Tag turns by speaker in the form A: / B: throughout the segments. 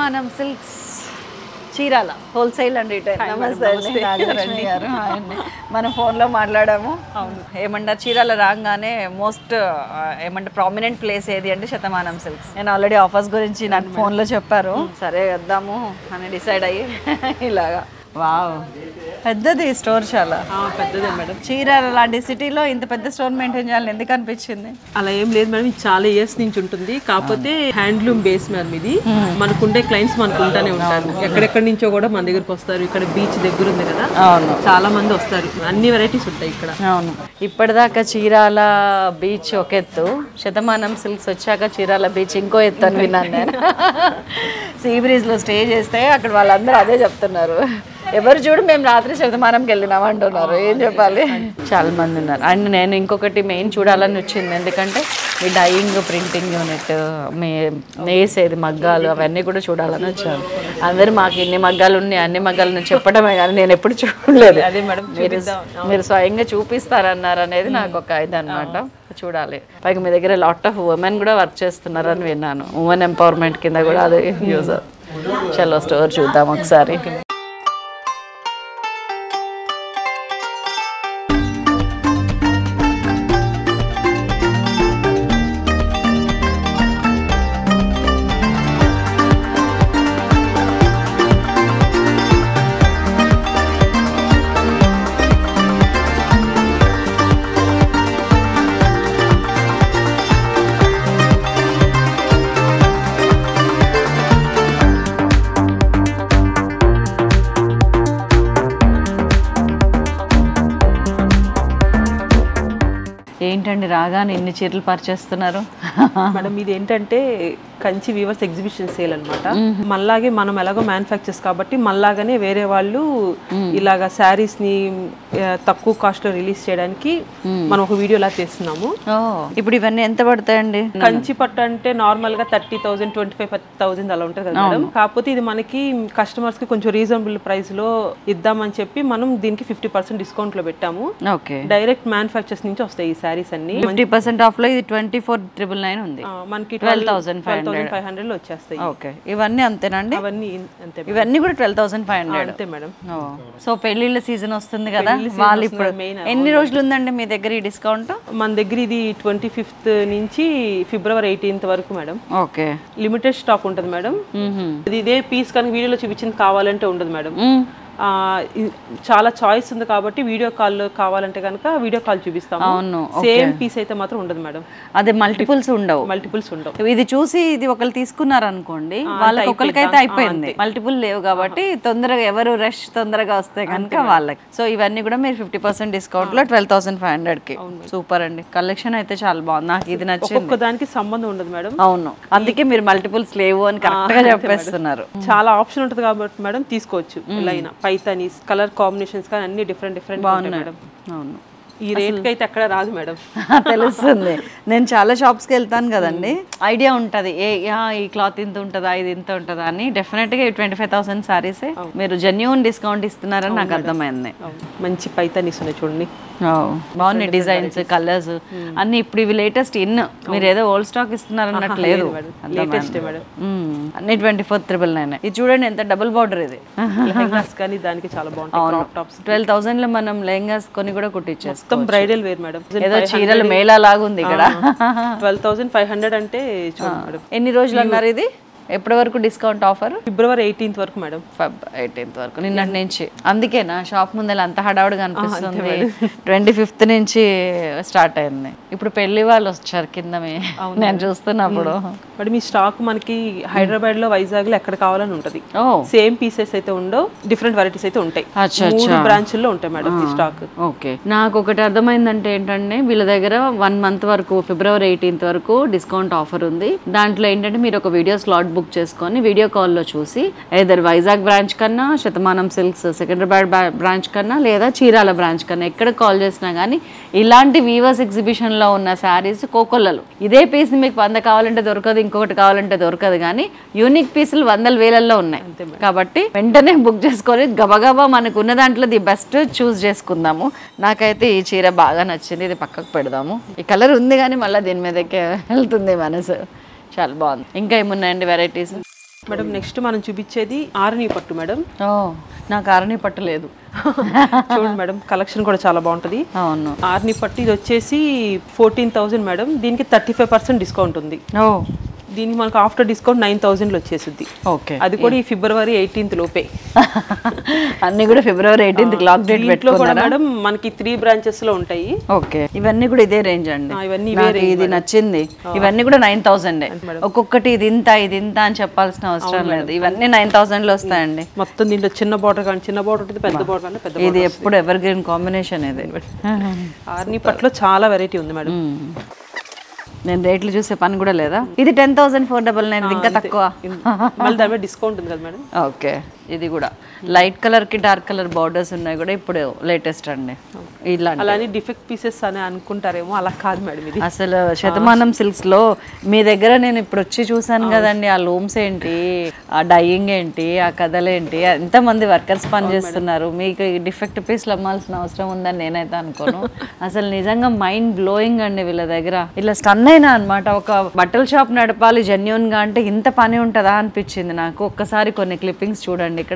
A: Shatamanam silks Chirala wholesale and retail నమస్తే అండి నాగలక్ష్మి గారు హాయ్ అండి మనం ఫోన్లో మాట్లాడాము అవును ఏమంటారు చీరాల రాగానే మోస్ట్ ఏమంటారు ప్రామినెంట్ ప్లేస్ ఏది అంటే శతమానం సిల్క్స్ నేను ఆల్రెడీ ఆఫర్స్ గురించి నాకు ఫోన్లో చెప్పారు సరే వద్దాము అని డిసైడ్ అయ్యి ఇలాగా వావ్ పెద్దది స్టోర్ చాలా
B: పెద్దదే మేడం
A: చీరాల లాంటి సిటీలో ఇంత పెద్ద స్టోర్ మెయింటైన్ చేయాలని ఎందుకు అనిపించింది
B: అలా ఏం లేదు మేడం ఇది చాలా ఇయర్స్ నుంచి ఉంటుంది కాకపోతే హ్యాండ్లూమ్ బేస్ మేడం ఇది మనకుండే క్లయింట్స్ మనకు ఉంటానే ఉంటారు ఎక్కడెక్కడి నుంచో కూడా మన దగ్గరకు వస్తారు ఇక్కడ బీచ్ దగ్గర ఉంది కదా
A: అవును
B: చాలా మంది వస్తారు అన్ని వెరైటీస్ ఉంటాయి ఇక్కడ
A: అవును ఇప్పటిదాకా చీరాల బీచ్ ఒక ఎత్తు శతమానం సిల్క్స్ వచ్చాక చీరాల బీచ్ ఇంకో ఎత్తు అని విన్నాను నేను సీ బ్రీజ్లో స్టే చేస్తే అక్కడ వాళ్ళందరూ అదే చెప్తున్నారు ఎవరు చూడు మేము రాత్రి శతమానంకి వెళ్ళినాం అంటున్నారు ఏం చెప్పాలి చాలా మంది ఉన్నారు అండ్ నేను ఇంకొకటి మెయిన్ చూడాలని వచ్చింది ఎందుకంటే మీ డైయింగ్ ప్రింటింగ్ యూనిట్ మీ నేసేది మగ్గాలు అవన్నీ కూడా చూడాలని వచ్చాను అందరూ మాకు ఇన్ని మగ్గాలు ఉన్నాయి అన్ని మగ్గాలు నేను చెప్పడమే కానీ నేను ఎప్పుడు చూడలేదు
B: అదే మేడం
A: మీరు మీరు స్వయంగా చూపిస్తారన్నారు అనేది నాకు ఒక ఇది అనమాట చూడాలి పైగా మీ దగ్గర లాట్ ఆఫ్ ఉమెన్ కూడా వర్క్ చేస్తున్నారని విన్నాను ఉమెన్ ఎంపవర్మెంట్ కింద కూడా అది యూజ్ చలో స్టోర్ చూద్దాం ఒకసారి ఏంటండి రాగానే ఇన్ని చీరలు పరిచేస్తున్నారు
B: మేడం ఇది ఏంటంటే కంచి వీవర్స్ ఎగ్జిబిషన్ సేల్ అనమాట మళ్ళాగే మనం ఎలాగో మ్యానుఫ్యాక్చర్స్ కాబట్టి మళ్ళాగానే వేరే వాళ్ళు ఇలాగా శారీస్ ని ఆ, తక్కువ కాస్ట్ లో రిలీజ్ చేయడానికి మనం ఒక వీడియో లా చేస్తున్నాము
A: ఓ ఇప్పుడు ఇవన్నీ ఎంత పడతాయండి
B: కంచి పట్టు అంటే నార్మల్ గా thirty thousand twenty five thousand అలా ఉంటుంది కదా మేడం కాకపోతే ఇది మనకి కస్టమర్స్ కి కొంచెం రీజనబుల్ ప్రైస్ లో ఇద్దామని చెప్పి మనం దీనికి ఫిఫ్టీ పర్సెంట్ డిస్కౌంట్ లో పెట్టాము
A: ఓకే
B: డైరెక్ట్ మ్యానుఫ్యాక్చర్స్ నుంచి వస్తాయి ఈ శారీస్ అన్ని
A: ఫిఫ్టీ పర్సెంట్ ఆఫ్ లో ఇది ట్వంటీ ఫోర్ ట్రిపుల్ నైన్ ఉంది
B: ఆ, మనకి
A: twelve thousand five
B: thousand five hundred లో వచ్చేస్తాయి
A: ఓకే ఇవన్నీ అంతేనండి
B: అవన్నీ ఇన్- అంతే
A: ఇవన్నీ కూడా ట్వెల్వ్ థౌసండ్ ఫైవ్ హండ్రెడ్
B: అంతే మేడం
A: సో పెళ్లిళ్ళ సీజన్ వస్తుంది కదా వాళ్ళు ఇప్పుడు ఎన్ని రోజులు ఉందండి మీ దగ్గర ఈ డిస్కౌంట్
B: మన దగ్గర ఇది ట్వంటీ ఫిఫ్త్ నుంచి ఫిబ్రవరి ఎయిటీన్త్ వరకు మేడం
A: ఓకే
B: లిమిటెడ్ స్టాక్ ఉంటుంది మేడం ఇది ఇదే పీస్ కనుక వీడియోలో చూపించింది కావాలంటే ఉండదు మేడం ఆ, ఇ- చాలా చాయిస్ ఉంది కాబట్టి వీడియో కాల్ కావాలంటే కనుక వీడియో కాల్ చూపిస్తాము
A: అవును,
B: సేమ్ పీస్ అయితే మాత్రం ఉండదు మేడం
A: అదే మల్టిపుల్స్ ఉండవు
B: మల్టిపుల్స్ ఉండవు
A: ఇది చూసి ఇది ఒకరు తీసుకున్నారు అనుకోండి వాళ్ళకి ఒకరికైతే అయిపోయింది మల్టిపుల్ లేవు కాబట్టి తొందరగా ఎవరు రష్ తొందరగా వస్తే కనుక వాళ్ళకి సో ఇవన్నీ కూడా మీరు ఫిఫ్టీ పర్సెంట్ డిస్కౌంట్ లో ట్వెల్వ్ థౌసండ్ ఫైవ్ హండ్రెడ్ కి సూపర్ అండి కలెక్షన్ అయితే చాలా బాగుంది నాకు ఇది నచ్చింది
B: ఒక్కొక్క దానికి సంబంధం ఉండదు మేడం
A: అవును అందుకే మీరు మల్టిపుల్స్ లేవు అని కరెక్ట్ గా చెప్పేస్తున్నారు
B: చాలా ఆప్షన్ ఉంటుంది కాబట్టి మేడం తీసుకోవచ్చు ఇలా అయినా పైతానీస్ కలర్ కాంబినేషన్స్ కానీ అన్ని డిఫరెంట్ డిఫరెంట్ బాగున్నాయి మేడం
A: అవును
B: ఈ రేట్ కి అయితే ఎక్కడ రాదు మేడం
A: తెలుస్తుంది నేను చాలా షాప్స్కి వెళ్తాను కదండి ఐడియా ఉంటుంది ఏ యా, ఈ క్లాత్ ఇంత ఉంటుందా ఇది ఇంత ఉంటుందా అని డెఫినెట్గా ట్వంటీ ఫైవ్ థౌసండ్ సారీసే మీరు జెన్యున్ డిస్కౌంట్ ఇస్తున్నారని నాకు అర్థమైంది
B: అవును. మంచి పైతానీస్ ఉన్నాయి చూడండి
A: బాగున్నాయి డిజైన్స్ కలర్స్ అన్ని ఇప్పుడు ఇవి లేటెస్ట్ ఇన్ మీరు ఏదో ఓల్డ్ స్టాక్ ఇస్తున్నారు అన్నట్టు లేదు
B: లేటెస్ట్ మేడం
A: మ్మ్. అన్ని ట్వంటీ ఫోర్ త్రిబుల్ నైన్ ఇది చూడండి ఎంత డబుల్ బార్డర్ ఇది
B: లెహంగాస్ కానీ దానికి చాలా బాగుంటాయి క్రాప్ టాప్స్
A: ట్వెల్వ్ థౌసండ్ లో మనం లెహంగాస్ కొని కూడా కుట్టించేస్తాం
B: మొత్తం బ్రైడల్ వేర్ మేడం
A: ఏదో చీరలు మేళా లాగా ఉంది ఇక్కడ
B: ట్వెల్వ్ థౌసండ్ ఫైవ్ హండ్రెడ్ అంటే చూడండి మేడం
A: ఎన్ని రోజులు అన్నారు ఇది ఎప్పటి వరకు డిస్కౌంట్ ఆఫర్
B: ఫిబ్రవరి ఎయిటీన్త్ వరకు మేడం
A: ఫెబ్ ఎయిటీన్త్ వరకు నిన్నటి నుంచి అందుకేనా షాప్ ముందర అంత హడావుడిగా అనిపిస్తుంది ట్వంటీ ఫిఫ్త్ నుంచి స్టార్ట్ అయింది ఇప్పుడు పెళ్లి వాళ్ళు వచ్చారు కింద మీ- నేను చూస్తున్నప్పుడు
B: మేడం ఈ స్టాక్ మనకి హైదరాబాద్ లో వైజాగ్ లో ఎక్కడ కావాలని ఉంటది
A: ఓ
B: సేమ్ పీసెస్ అయితే ఉండవు డిఫరెంట్ వెరైటీస్ అయితే ఉంటాయి
A: అచ్చా
B: మూడు బ్రాంచుల్లో ఉంటాయి మేడం ఈ స్టాక్
A: ఓకే నాకు ఒకటి అర్థమైందంటే ఏంటంటే వీళ్ళ దగ్గర వన్ మంత్ వరకు ఫిబ్రవరి ఎయిటీన్త్ వరకు డిస్కౌంట్ ఆఫర్ ఉంది దాంట్లో ఏంటంటే మీరు ఒక వీడియో స్లాట్ బుక్ చేసుకొని వీడియో కాల్లో చూసి ఏదర్ వైజాగ్ బ్రాంచ్ కన్నా శతమానం సిల్క్స్ సికింద్రాబాద్ బ్రాంచ్ కన్నా లేదా చీరాల బ్రాంచ్ కన్నా ఎక్కడ కాల్ చేసినా కానీ ఇలాంటి వీవర్స్ ఎగ్జిబిషన్లో ఉన్న శారీస్ కోకొల్లలు ఇదే పీస్ మీకు వంద కావాలంటే దొరకదు ఇంకొకటి కావాలంటే దొరకదు కానీ యూనిక్ పీసులు వందల వేలల్లో ఉన్నాయి కాబట్టి వెంటనే బుక్ చేసుకొని గబగబా మనకు ఉన్న దాంట్లో ది బెస్ట్ చూస్ చేసుకుందాము నాకైతే ఈ చీర బాగా నచ్చింది ఇది పక్కకు పెడదాము ఈ కలర్ ఉంది కానీ మళ్ళీ దీని మీదకే వెళ్తుంది మనసు చాలా బాగుంది ఇంకా ఏమున్నాయండి వెరైటీస్
B: మేడం నెక్స్ట్ మనం చూపించేది ఆరణి పట్టు మేడం
A: ఓ నాకు అరణి పట్టలేదు
B: చూడండి మేడం కలెక్షన్ కూడా చాలా బాగుంటుంది
A: అవును
B: ఆర్ని పట్టు ఇది వచ్చేసి ఫోర్టీన్ థౌసండ్ మేడం దీనికి థర్టీ ఫైవ్ పర్సెంట్ డిస్కౌంట్ ఉంది
A: ఓ
B: దీనికి మనకు ఆఫ్టర్ డిస్కౌంట్ నైన్ థౌసండ్లో వచ్చేసింది
A: ఓకే
B: అది కూడా ఈ ఫిబ్రవరి ఎయిటీన్త్ లోపే
A: అన్ని కూడా ఫిబ్రవరి ఎయిటీన్త్ లాక్ డేట్
B: దీంట్లో కూడా
A: పెట్టుకున్నారా
B: మేడం మనకి త్రీ బ్రాంచెస్ లో ఉంటాయి
A: ఓకే ఇవన్నీ కూడా ఇదే రేంజ్ అండి
B: ఆ, ఇవన్నీ
A: నాకు ఇది నచ్చింది ఇవన్నీ కూడా నైన్ థౌసండ్ ఒక్కొక్కటి ఇది ఇంత ఇది ఇంత అని చెప్పాల్సిన అవసరం లేదు ఇవన్నీ నైన్ థౌసండ్ లో వస్తాయండి
B: మొత్తం దీంట్లో చిన్న బార్డర్ కానీ చిన్న బార్డర్ ఉంటుంది పెద్ద బార్డర్ కానీ పెద్ద
A: ఇది ఎప్పుడు ఎవర్ గ్రీన్ కాంబినేషన్ ఇది
B: ఆర్ని పట్టులో చాలా వెరైటీ ఉంది మేడం
A: మ్మ్. నేను రేట్లు చూసే పని కూడా లేదా ఇది ten thousand four double nine ఇంకా తక్కువ
B: మళ్ళీ దాని మీద డిస్కౌంట్ ఉంది కదా మేడం
A: ఓకే ఇది కూడా లైట్ కలర్ కి డార్క్ కలర్ బార్డర్స్ ఉన్నాయి కూడా ఇప్పుడు లేటెస్ట్ అండి ఇలాంటి
B: అలానే డిఫెక్ట్ పీసెస్ అని అనుకుంటారేమో అలా కాదు మేడం ఇది
A: అసలు శతమానం సిల్క్స్ లో మీ దగ్గర నేను ఇప్పుడు వచ్చి చూసాను కదండి ఆ లూమ్స్ ఏంటి ఆ డైయింగ్ ఏంటి ఆ కథలేంటి ఎంత మంది వర్కర్స్ పని చేస్తున్నారు మీకు డిఫెక్ట్ పీస్లు అమ్మాల్సిన అవసరం ఉందని నేనైతే అనుకోను అసలు నిజంగా మైండ్ బ్లోయింగ్ అండి వీళ్ళ దగ్గర ఇలా స్టన్ అయినా అనమాట ఒక బట్టల షాప్ నడపాలి జెన్యున్ గా అంటే ఇంత పని ఉంటుందా అనిపించింది నాకు ఒక్కసారి కొన్ని క్లిప్పింగ్స్ చూడండి ఇక్కడ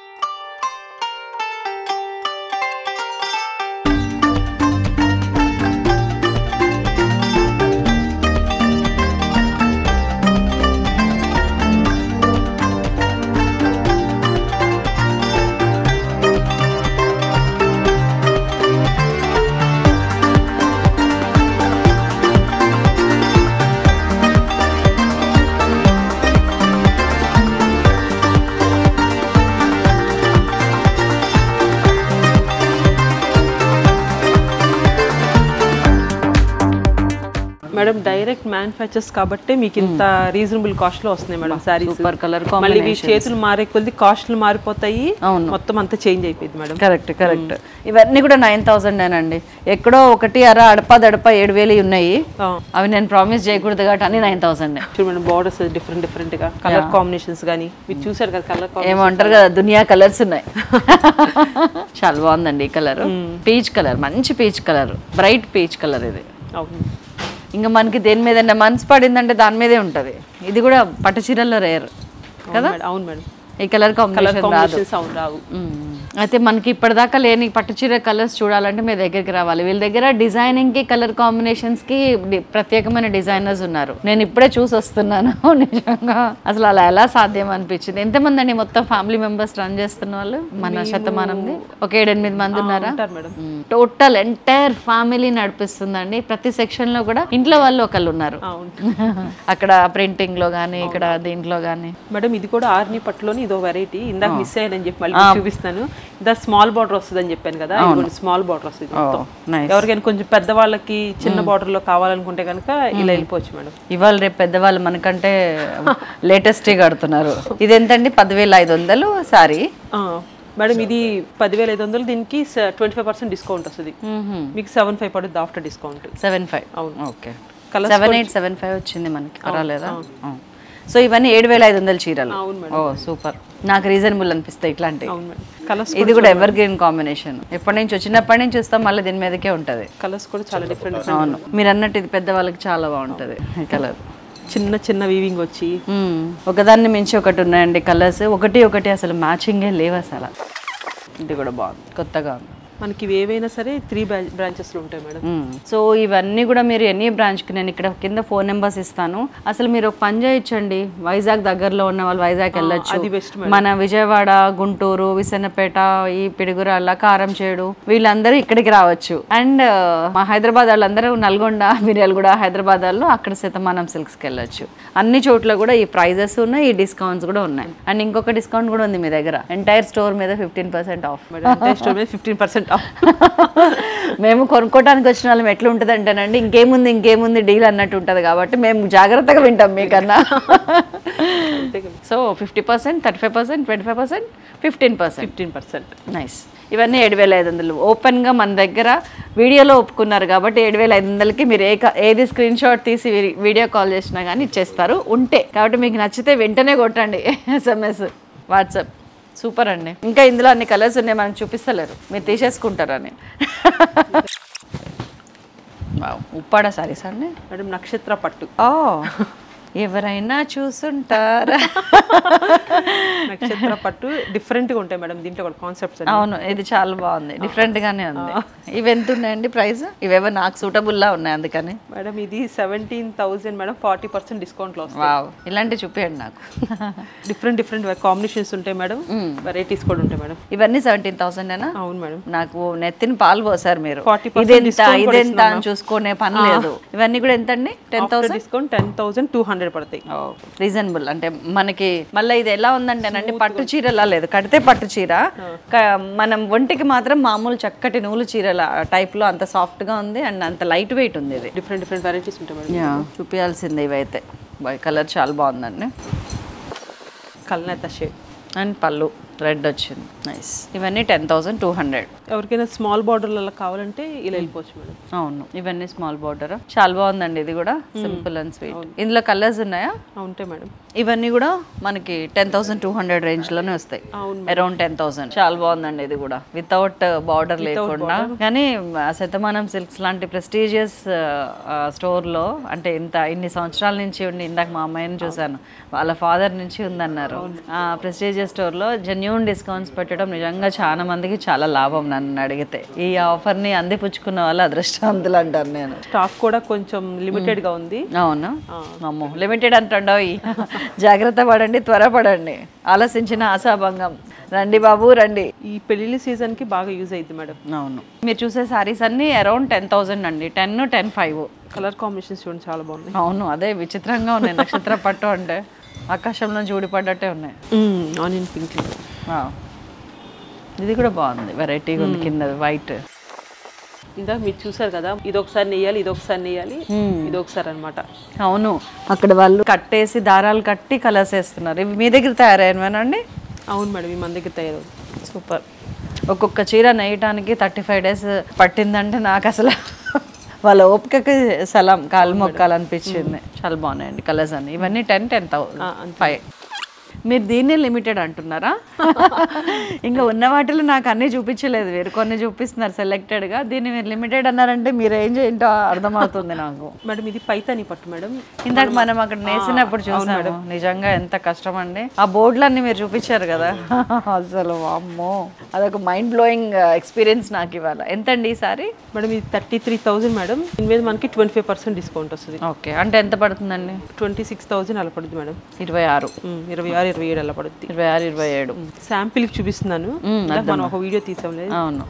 B: మేడం డైరెక్ట్ మ్యానుఫ్యాక్చర్స్ కాబట్టి మీకు ఇంత రీజనబుల్ కాస్ట్ లో వస్తున్నాయి మేడం సారీస్
A: సూపర్ కలర్
B: మళ్ళీ మీ చేతులు మారే కొద్ది కాస్ట్లు మారిపోతాయి
A: అవును.
B: మొత్తం అంతా చేంజ్ అయిపోయింది మేడం
A: కరెక్ట్ కరెక్ట్ ఇవన్నీ కూడా నైన్ థౌసండ్ అండి ఎక్కడో ఒకటి అర అడప దడప ఏడు వేలు ఉన్నాయి
B: ఆ.
A: అవి నేను ప్రామిస్ చేయకూడదు కాబట్టి అన్ని నైన్ థౌసండ్
B: చూడు మేడం బార్డర్స్ డిఫరెంట్ డిఫరెంట్ గా కలర్ కాంబినేషన్స్ కానీ మీరు చూసారు కదా కలర్
A: ఏమో అంటారు కదా దునియా కలర్స్ ఉన్నాయి చాలా బాగుందండి ఈ కలర్ పీచ్ కలర్ మంచి peach colour bright peach colour ఇది
B: అవును
A: ఇంకా మనకి దేని మీద మనసు పడిందంటే దాని మీదే ఉంటది ఇది కూడా పట్టు చీరల్లో రేర్
B: అవును మేడం అవును మేడం
A: ఈ కలర్
B: కలర్
A: కాంబినేషన్ రాదు
B: కాంబినేషన్స్ అవును రావు
A: మ్మ్. అయితే మనకి ఇప్పటిదాకా లేని పట్టు చీర కలర్స్ చూడాలంటే మీ దగ్గరికి రావాలి వీళ్ళ దగ్గర డిజైనింగ్ కి కలర్ కాంబినేషన్స్ కి డి- ప్రత్యేకమైన డిజైనర్స్ ఉన్నారు నేను ఇప్పుడే చూసి వస్తున్నాను నిజంగా అసలు అలా ఎలా సాధ్యం అనిపించింది ఎంతమంది అండి మొత్తం ఫ్యామిలీ మెంబర్స్ రన్ చేస్తున్న వాళ్ళు మన శతమానంది ఒక ఏడెనిమిది మంది ఉన్నారా
B: ఉంటారు మేడం
A: టోటల్ ఎంటైర్ ఫ్యామిలీ నడిపిస్తుందండి ప్రతి సెక్షన్ లో కూడా ఇంట్లో వాళ్ళు ఒకళ్ళు ఉన్నారు
B: అవును
A: అక్కడ ప్రింటింగ్ లో గానీ ఇక్కడ దీంట్లో గానీ
B: మేడం ఇది కూడా ఆర్ని పట్టులోని ఇదో వెరైటీ ఇందాక మిస్ అయ్యానని చెప్పి మళ్ళీ మీకు చూపిస్తాను ఇదా స్మాల్ బార్డర్ వస్తుంది అని చెప్పాను కదా ఇది స్మాల్ బార్డర్ వస్తుంది మొత్తం.
A: నైస్
B: ఎవరికైనా కొంచెం పెద్ద వాళ్ళకి చిన్న బార్డర్ లో కావాలనుకుంటే కనుక ఇలా వెళ్ళిపోవచ్చు మేడం
A: ఇవాళ రేపు పెద్దవాళ్ళు మనకంటే లేటెస్టే కడుతున్నారు ఇది ఎంతండి పదివేల ఐదు వందలు సారీ
B: ఆ, మేడం ఇది పదివేల ఐదు వందలు దీనికి ట్వంటీ ఫైవ్ పర్సెంట్ డిస్కౌంట్ వస్తుంది మీకు సెవెన్ ఫైవ్ పడుతుంది ఆఫ్టర్ డిస్కౌంట్
A: సెవెన్ ఫైవ్
B: అవును.
A: Okay
B: Colours
A: seven eight seven five వచ్చింది మనకి పర్వాలేదా సో ఇవన్నీ ఏడు వేల ఐదు వందల చీరలు
B: అవును మేడం
A: ఓ సూపర్ నాకు రీజనబుల్ అనిపిస్తాయి ఇట్లాంటివి
B: అవును మేడం కలర్స్
A: ఇది కూడా ఎవర్ గ్రీన్ కాంబినేషన్ ఎప్పటి నుంచి వచ్చినప్పటి నుంచి చూస్తాం మళ్ళీ దీని మీదకే ఉంటది
B: కలర్స్ కూడా చాలా డిఫరెంట్
A: అవును మీరు అన్నట్టు ఇది పెద్ద వాళ్ళకి చాలా బాగుంటది ఈ కలర్
B: చిన్న చిన్న వీవింగ్ వచ్చి
A: ఒకదాన్ని మించి ఒకటి ఉన్నాయండి కలర్స్ ఒకటి ఒకటి అసలు మ్యాచింగే లేవు అసలు ఇది కూడా బాగుంది కొత్తగా ఉంది
B: మనకి ఇవి ఏవైనా సరే త్రీ బ్రాంచెస్ లో ఉంటాయి మేడం
A: సో ఇవన్నీ కూడా మీరు ఎనీ బ్రాంచ్కి నేను ఇక్కడ కింద ఫోన్ నెంబర్స్ ఇస్తాను అసలు మీరు ఒక పని చేయొచ్చండి వైజాగ్ దగ్గరలో ఉన్న వాళ్ళు వైజాగ్ వెళ్ళొచ్చు
B: అది బెస్ట్
A: మన విజయవాడ గుంటూరు విసన్నపేట ఈ పిడుగురాళ్ళ కారంచేడు వీళ్ళందరూ ఇక్కడికి రావచ్చు అండ్ మా హైదరాబాద్ వాళ్ళందరూ నల్గొండ మిర్యాలగూడ హైదరాబాద్ వాళ్ళు అక్కడ శతమానం సిల్క్స్కి వెళ్ళొచ్చు అన్ని చోట్ల కూడా ఈ ప్రైజెస్ ఉన్నాయి ఈ డిస్కౌంట్స్ కూడా ఉన్నాయి అండ్ ఇంకొక డిస్కౌంట్ కూడా ఉంది మీ దగ్గర ఎంటైర్ స్టోర్ మీద ఫిఫ్టీన్ పర్సెంట్ ఆఫ్
B: స్టోర్ మీద ఫిఫ్టీన్ పర్సెంట్
A: మేము కొనుక్కోవడానికి వచ్చిన వాళ్ళం ఎట్లా ఉంటుంది అంటేనండి ఇంకేముంది ఇంకేముంది డీల్ అన్నట్టు ఉంటుంది కాబట్టి మేము జాగ్రత్తగా వింటాం మీకన్నా so fifty percent thirty five percent twenty five percent fifteen percent
B: fifteen percent
A: nice ఇవన్నీ ఏడు వేల ఐదు వందలు ఓపెన్గా మన దగ్గర వీడియోలో ఒప్పుకున్నారు కాబట్టి ఏడు వేల ఐదు వందలకి మీరు ఏ క- ఏది స్క్రీన్ షాట్ తీసి వీ- వీడియో కాల్ చేసినా కానీ ఇచ్చేస్తారు ఉంటే కాబట్టి మీకు నచ్చితే వెంటనే కొట్టండి ఎస్ఎంఎస్ వాట్సాప్ సూపర్ అండి ఇంకా ఇందులో అన్ని కలర్స్ ఉన్నాయి మనకు చూపిస్తలేరు మీరు తీసేసుకుంటారని వావ్, ఉప్పాడ సారీస్ అండి
B: మేడం నక్షత్ర పట్టు
A: ఓ ఎవరైనా చూసుంటారా
B: నక్షత్ర పట్టు డిఫరెంట్ గా ఉంటాయి మేడం దీంట్లో కూడా కాన్సెప్ట్స్
A: అవును ఇది చాలా బాగుంది డిఫరెంట్ గానే ఉంది ఇవి ఎంత ఉన్నాయండి ప్రైస్ ఇవేవో నాకు సూటబుల్ లా ఉన్నాయి అందుకని
B: మేడం ఇది seventeen thousand madam forty percent discount లో వస్తాయి
A: వావ్ ఇలాంటివి చూపించండి నాకు
B: డిఫరెంట్ డిఫరెంట్ కాంబినేషన్స్ ఉంటాయి మేడం వెరైటీస్ కూడా ఉంటాయి మేడం
A: ఇవన్నీ సెవెంటీన్ థౌసండ్ ఏనా
B: అవును మేడం
A: నాకు నెత్తిన పాలు పోసారు మీరు
B: 40%
A: ఇదెంత
B: discount కూడా
A: ఇదెంత అని చూసుకునే పని లేదు ఇవన్నీ కూడా ఎంత అండి ten
B: after discount ten thousand two hundred పడతాయి
A: రీజనబుల్ అంటే మనకి మళ్ళీ ఇది ఎలా ఉందంటేనండి పట్టు చీరలా లేదు కడితే పట్టు చీర క- మనం ఒంటికి మాత్రం మామూలు చక్కటి నూలు చీరల టైప్ లో అంత సాఫ్ట్ గా ఉంది అండ్ అంత లైట్ వెయిట్ ఉంది ఇది
B: డిఫరెంట్ డిఫరెంట్ వెరైటీస్ ఉంటాయి మేడం
A: చూపించాల్సిందే ఇవైతే కలర్ చాలా బాగుందండి
B: కల్నేత షేడ్
A: అండ్ పళ్ళు రెడ్ వచ్చింది నైస్ ఇవన్నీ టెన్ థౌసండ్ టూ హండ్రెడ్
B: ఎవరికైనా స్మాల్ బార్డర్లలో కావాలంటే ఇలా వెళ్ళిపోవచ్చు మేడం
A: అవును ఇవన్నీ స్మాల్ బార్డర్ చాలా బాగుందండి ఇది కూడా సింపుల్ అండ్ స్వీట్ ఇందులో కలర్స్ ఉన్నాయా
B: ఆ, ఉంటాయి మేడం
A: ఇవన్నీ కూడా మనకి ten thousand two hundred range లోనే వస్తాయి
B: అవును
A: అరౌండ్ టెన్ థౌసండ్ చాలా బాగుందండి ఇది కూడా వితౌట్ బార్డర్ లేకుండా కానీ ఆ శతమానం సిల్క్స్ లాంటి ప్రెస్టీజియస్ స్టోర్ లో అంటే ఇంత ఇన్ని సంవత్సరాల నుంచి ఉండి ఇందాక మా అమ్మాయిని చూశాను వాళ్ళ ఫాదర్ నుంచి ఉందన్నారు ఆ ప్రెస్టీజియస్ స్టోర్ లో జెన్యున్ డిస్కౌంట్స్ పెట్టడం నిజంగా చాలా మందికి చాలా లాభం నన్ను అడిగితే ఈ ఆఫర్ ని అందిపుచ్చుకున్న వాళ్ళు అదృష్టవంతులు అంటారు నేను
B: స్టాక్ కూడా కొంచెం లిమిటెడ్ గా ఉంది
A: అవును అమ్మో లిమిటెడ్ అంటుండవు జాగ్రత్త పడండి త్వరపడండి ఆలోచించిన ఆశాభంగం రండి బాబు రండి
B: ఈ పెళ్లి సీజన్ కి బాగా యూజ్ అయింది మేడం
A: అవును మీరు చూసే సారీస్ అన్ని అరౌండ్ టెన్ థౌజండ్ అండి ten ten five
B: colour combinations చూడండి చాలా బాగున్నాయి
A: అవును అదే విచిత్రంగా ఉన్నాయి నక్షత్ర పట్టు అంటే ఆకాశంలో చూడిపడ్డట్టే ఉన్నాయి
B: ఆనియన్ పింక్
A: వావ్. ఇది కూడా బాగుంది వెరైటీగా ఉంది కింద వైట్
B: ఇందాక మీరు చూసారు కదా ఇది ఒకసారి నెయ్యాలి ఇది ఒకసారి నెయ్యాలి ఇది ఒకసారి అనమాట
A: అవును అక్కడ వాళ్ళు కట్టేసి దారాలు కట్టి కలర్స్ వేస్తున్నారు ఇవి మీ దగ్గర తయారైనవేనండి
B: అవును మేడం ఈ మన దగ్గర తయారు
A: సూపర్ ఒక్కొక్క చీర నేయటానికి థర్టీ ఫైవ్ డేస్ పట్టిందంటే నాకు అసలు వాళ్ళ ఓపికకి సలాం కాలు మొక్కాలనిపించింది చాలా బాగున్నాయండి కలర్స్ అన్ని ఇవన్నీ టెన్ టెన్ థౌసండ్ ఫైవ్ మీరు దీన్నే లిమిటెడ్ అంటున్నారా ఇంకా ఉన్న వాటిలో నాకు అన్నీ చూపించలేదు వేరు కొన్ని చూపిస్తున్నారు సెలెక్టెడ్గా దీన్ని మీరు లిమిటెడ్ అన్నారంటే మీరు ఏం ఏంటో అర్థమవుతుంది నాకు
B: మేడం ఇది పైతాని పట్టు మేడం
A: ఇందాక మనం అక్కడ నేసినప్పుడు చూసాము నిజంగా ఎంత కష్టం అండి ఆ బోర్డులన్నీ మీరు చూపించారు కదా అసలు అమ్మో అదొక మైండ్ బ్లోయింగ్ ఎక్స్పీరియన్స్ నాకు ఇవాళ ఎంతండి ఈసారి
B: మేడం ఇది థర్టీ త్రీ థౌసండ్ మేడం దీని మీద మనకి ట్వంటీ ఫైవ్ పర్సెంట్ డిస్కౌంట్ వస్తుంది
A: ఓకే అంటే ఎంత పడుతుందండి
B: ట్వంటీ సిక్స్ థౌసండ్ అలా పడుతుంది మేడం
A: ఇరవై ఆరు
B: ఉమ్, ఇరవై ఆరు ఇరవై ఏడు అలా పడుద్ది
A: ఇరవై ఆరు ఇరవై ఏడు
B: శాంపిల్ చూపిస్తున్నాను ఇందాక మనం ఒక వీడియో తీసాం లేదు
A: అవును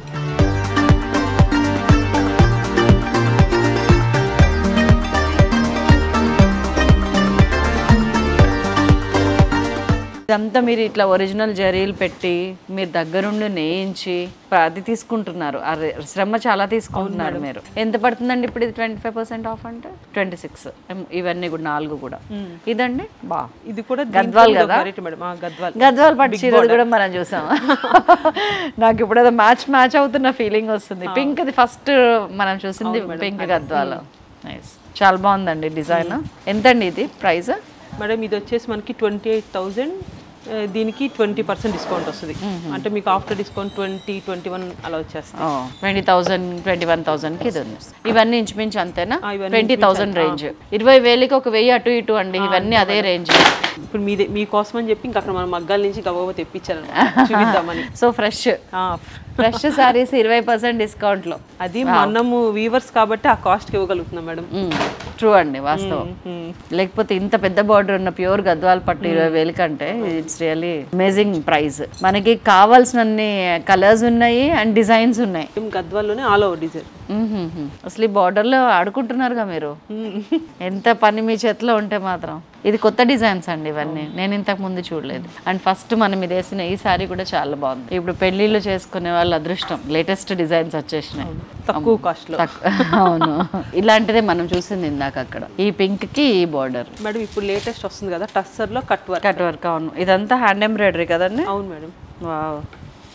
A: ఇదంతా మీరు ఇట్లా ఒరిజినల్ జరీలు పెట్టి మీరు దగ్గరుండి నేయించి అది తీసుకుంటున్నారు ఆ రె- శ్రమ చాలా తీసుకుంటున్నారు మీరు ఎంత పడుతుందండి ఇప్పుడు ఇది ట్వంటీ ఫైవ్ పర్సెంట్ ఆఫ్ అంటే ట్వంటీ సిక్స్ ఇవన్నీ కూడా నాలుగు కూడా ఇదండి బా
B: ఇది కూడా
A: గద్వాల్ కదా?
B: వెరైటీ మేడం ఆ, గద్వాల్
A: గద్వాల్ పట్టు చీరది కూడా మనం చూసాం నాకు ఇప్పుడు ఏదో మ్యాచ్ మ్యాచ్ అవుతున్న ఫీలింగ్ వస్తుంది పింక్ ది ఫస్ట్ మనం చూసింది పింక్ గద్వాల్ నైస్ చాలా బాగుందండి డిజైన్ ఎంతండి ఇది ప్రైస్
B: మేడం ఇది వచ్చేసి మనకి ట్వంటీ ఎయిట్ థౌజండ్ దీనికి ట్వంటీ పర్సెంట్ డిస్కౌంట్ వస్తుంది అంటే మీకు after discount twenty twenty one అలా వచ్చేస్తుంది
A: ట్వంటీ థౌసండ్ ట్వంటీ వన్ థౌసండ్కి ఇది ఉంది ఇవన్నీ ఇంచుమించు అంతేనా
B: ఆ, ఇవన్నీ
A: ట్వంటీ థౌసండ్ రేంజ్ ఇరవై వేలకి ఒక వెయ్యి అటు ఇటు అండి ఇవన్నీ అదే రేంజ్
B: ఇప్పుడు మీదే మీకోసం అని చెప్పి ఇంకా అక్కడ మనం మగ్గాల నుంచి గబగబా తెప్పించారు చూపిద్దామని
A: సో ఫ్రెష్
B: ఆ,
A: ఫ్రెష్ సారీస్ ఇరవై పర్సెంట్ డిస్కౌంట్లో
B: అది మనము వీవర్స్ కాబట్టి ఆ కాస్ట్కి ఇవ్వగలుగుతున్నాం మేడం
A: ట్రూ అండి వాస్తవం లేకపోతే ఇంత పెద్ద బార్డర్ ఉన్న ప్యూర్ గద్వాల్ పట్టు ఇరవై వేలు కంటే ఇట్స్ రియలీ అమేజింగ్ ప్రైస్ మనకి కావాల్సినన్ని కలర్స్ ఉన్నాయి అండ్ డిజైన్స్ ఉన్నాయి
B: గద్వాల్లోనే ఆల్ ఓవర్ డిజైన్
A: మ్మ్హ్మ్. అసలు ఈ border లో ఆడుకుంటున్నారుగా మీరు ఎంత పని మీ చేతిలో ఉంటే మాత్రం ఇది కొత్త డిజైన్స్ అండి ఇవన్నీ నేను ఇంతకు ముందు చూడలేదు అండ్ ఫస్ట్ మనం ఇది వేసిన ఈ సారీ కూడా చాలా బాగుంది ఇప్పుడు పెళ్లిళ్ళు చేసుకునే వాళ్ళ అదృష్టం లేటెస్ట్ డిజైన్స్ వచ్చేసినాయి
B: తక్కువ కాస్ట్లో
A: తక్- అవును ఇలాంటిదే మనం చూసింది ఇందాక అక్కడ ఈ పింక్ కి ఈ బార్డర్
B: మేడం ఇప్పుడు లేటెస్ట్ వస్తుంది కదా టస్సర్లో కట్ వర్క్
A: కట్ వర్క్ అవును ఇదంతా హ్యాండ్ ఎంబ్రాయిడరీ కదండి
B: అవును మేడం
A: వావ్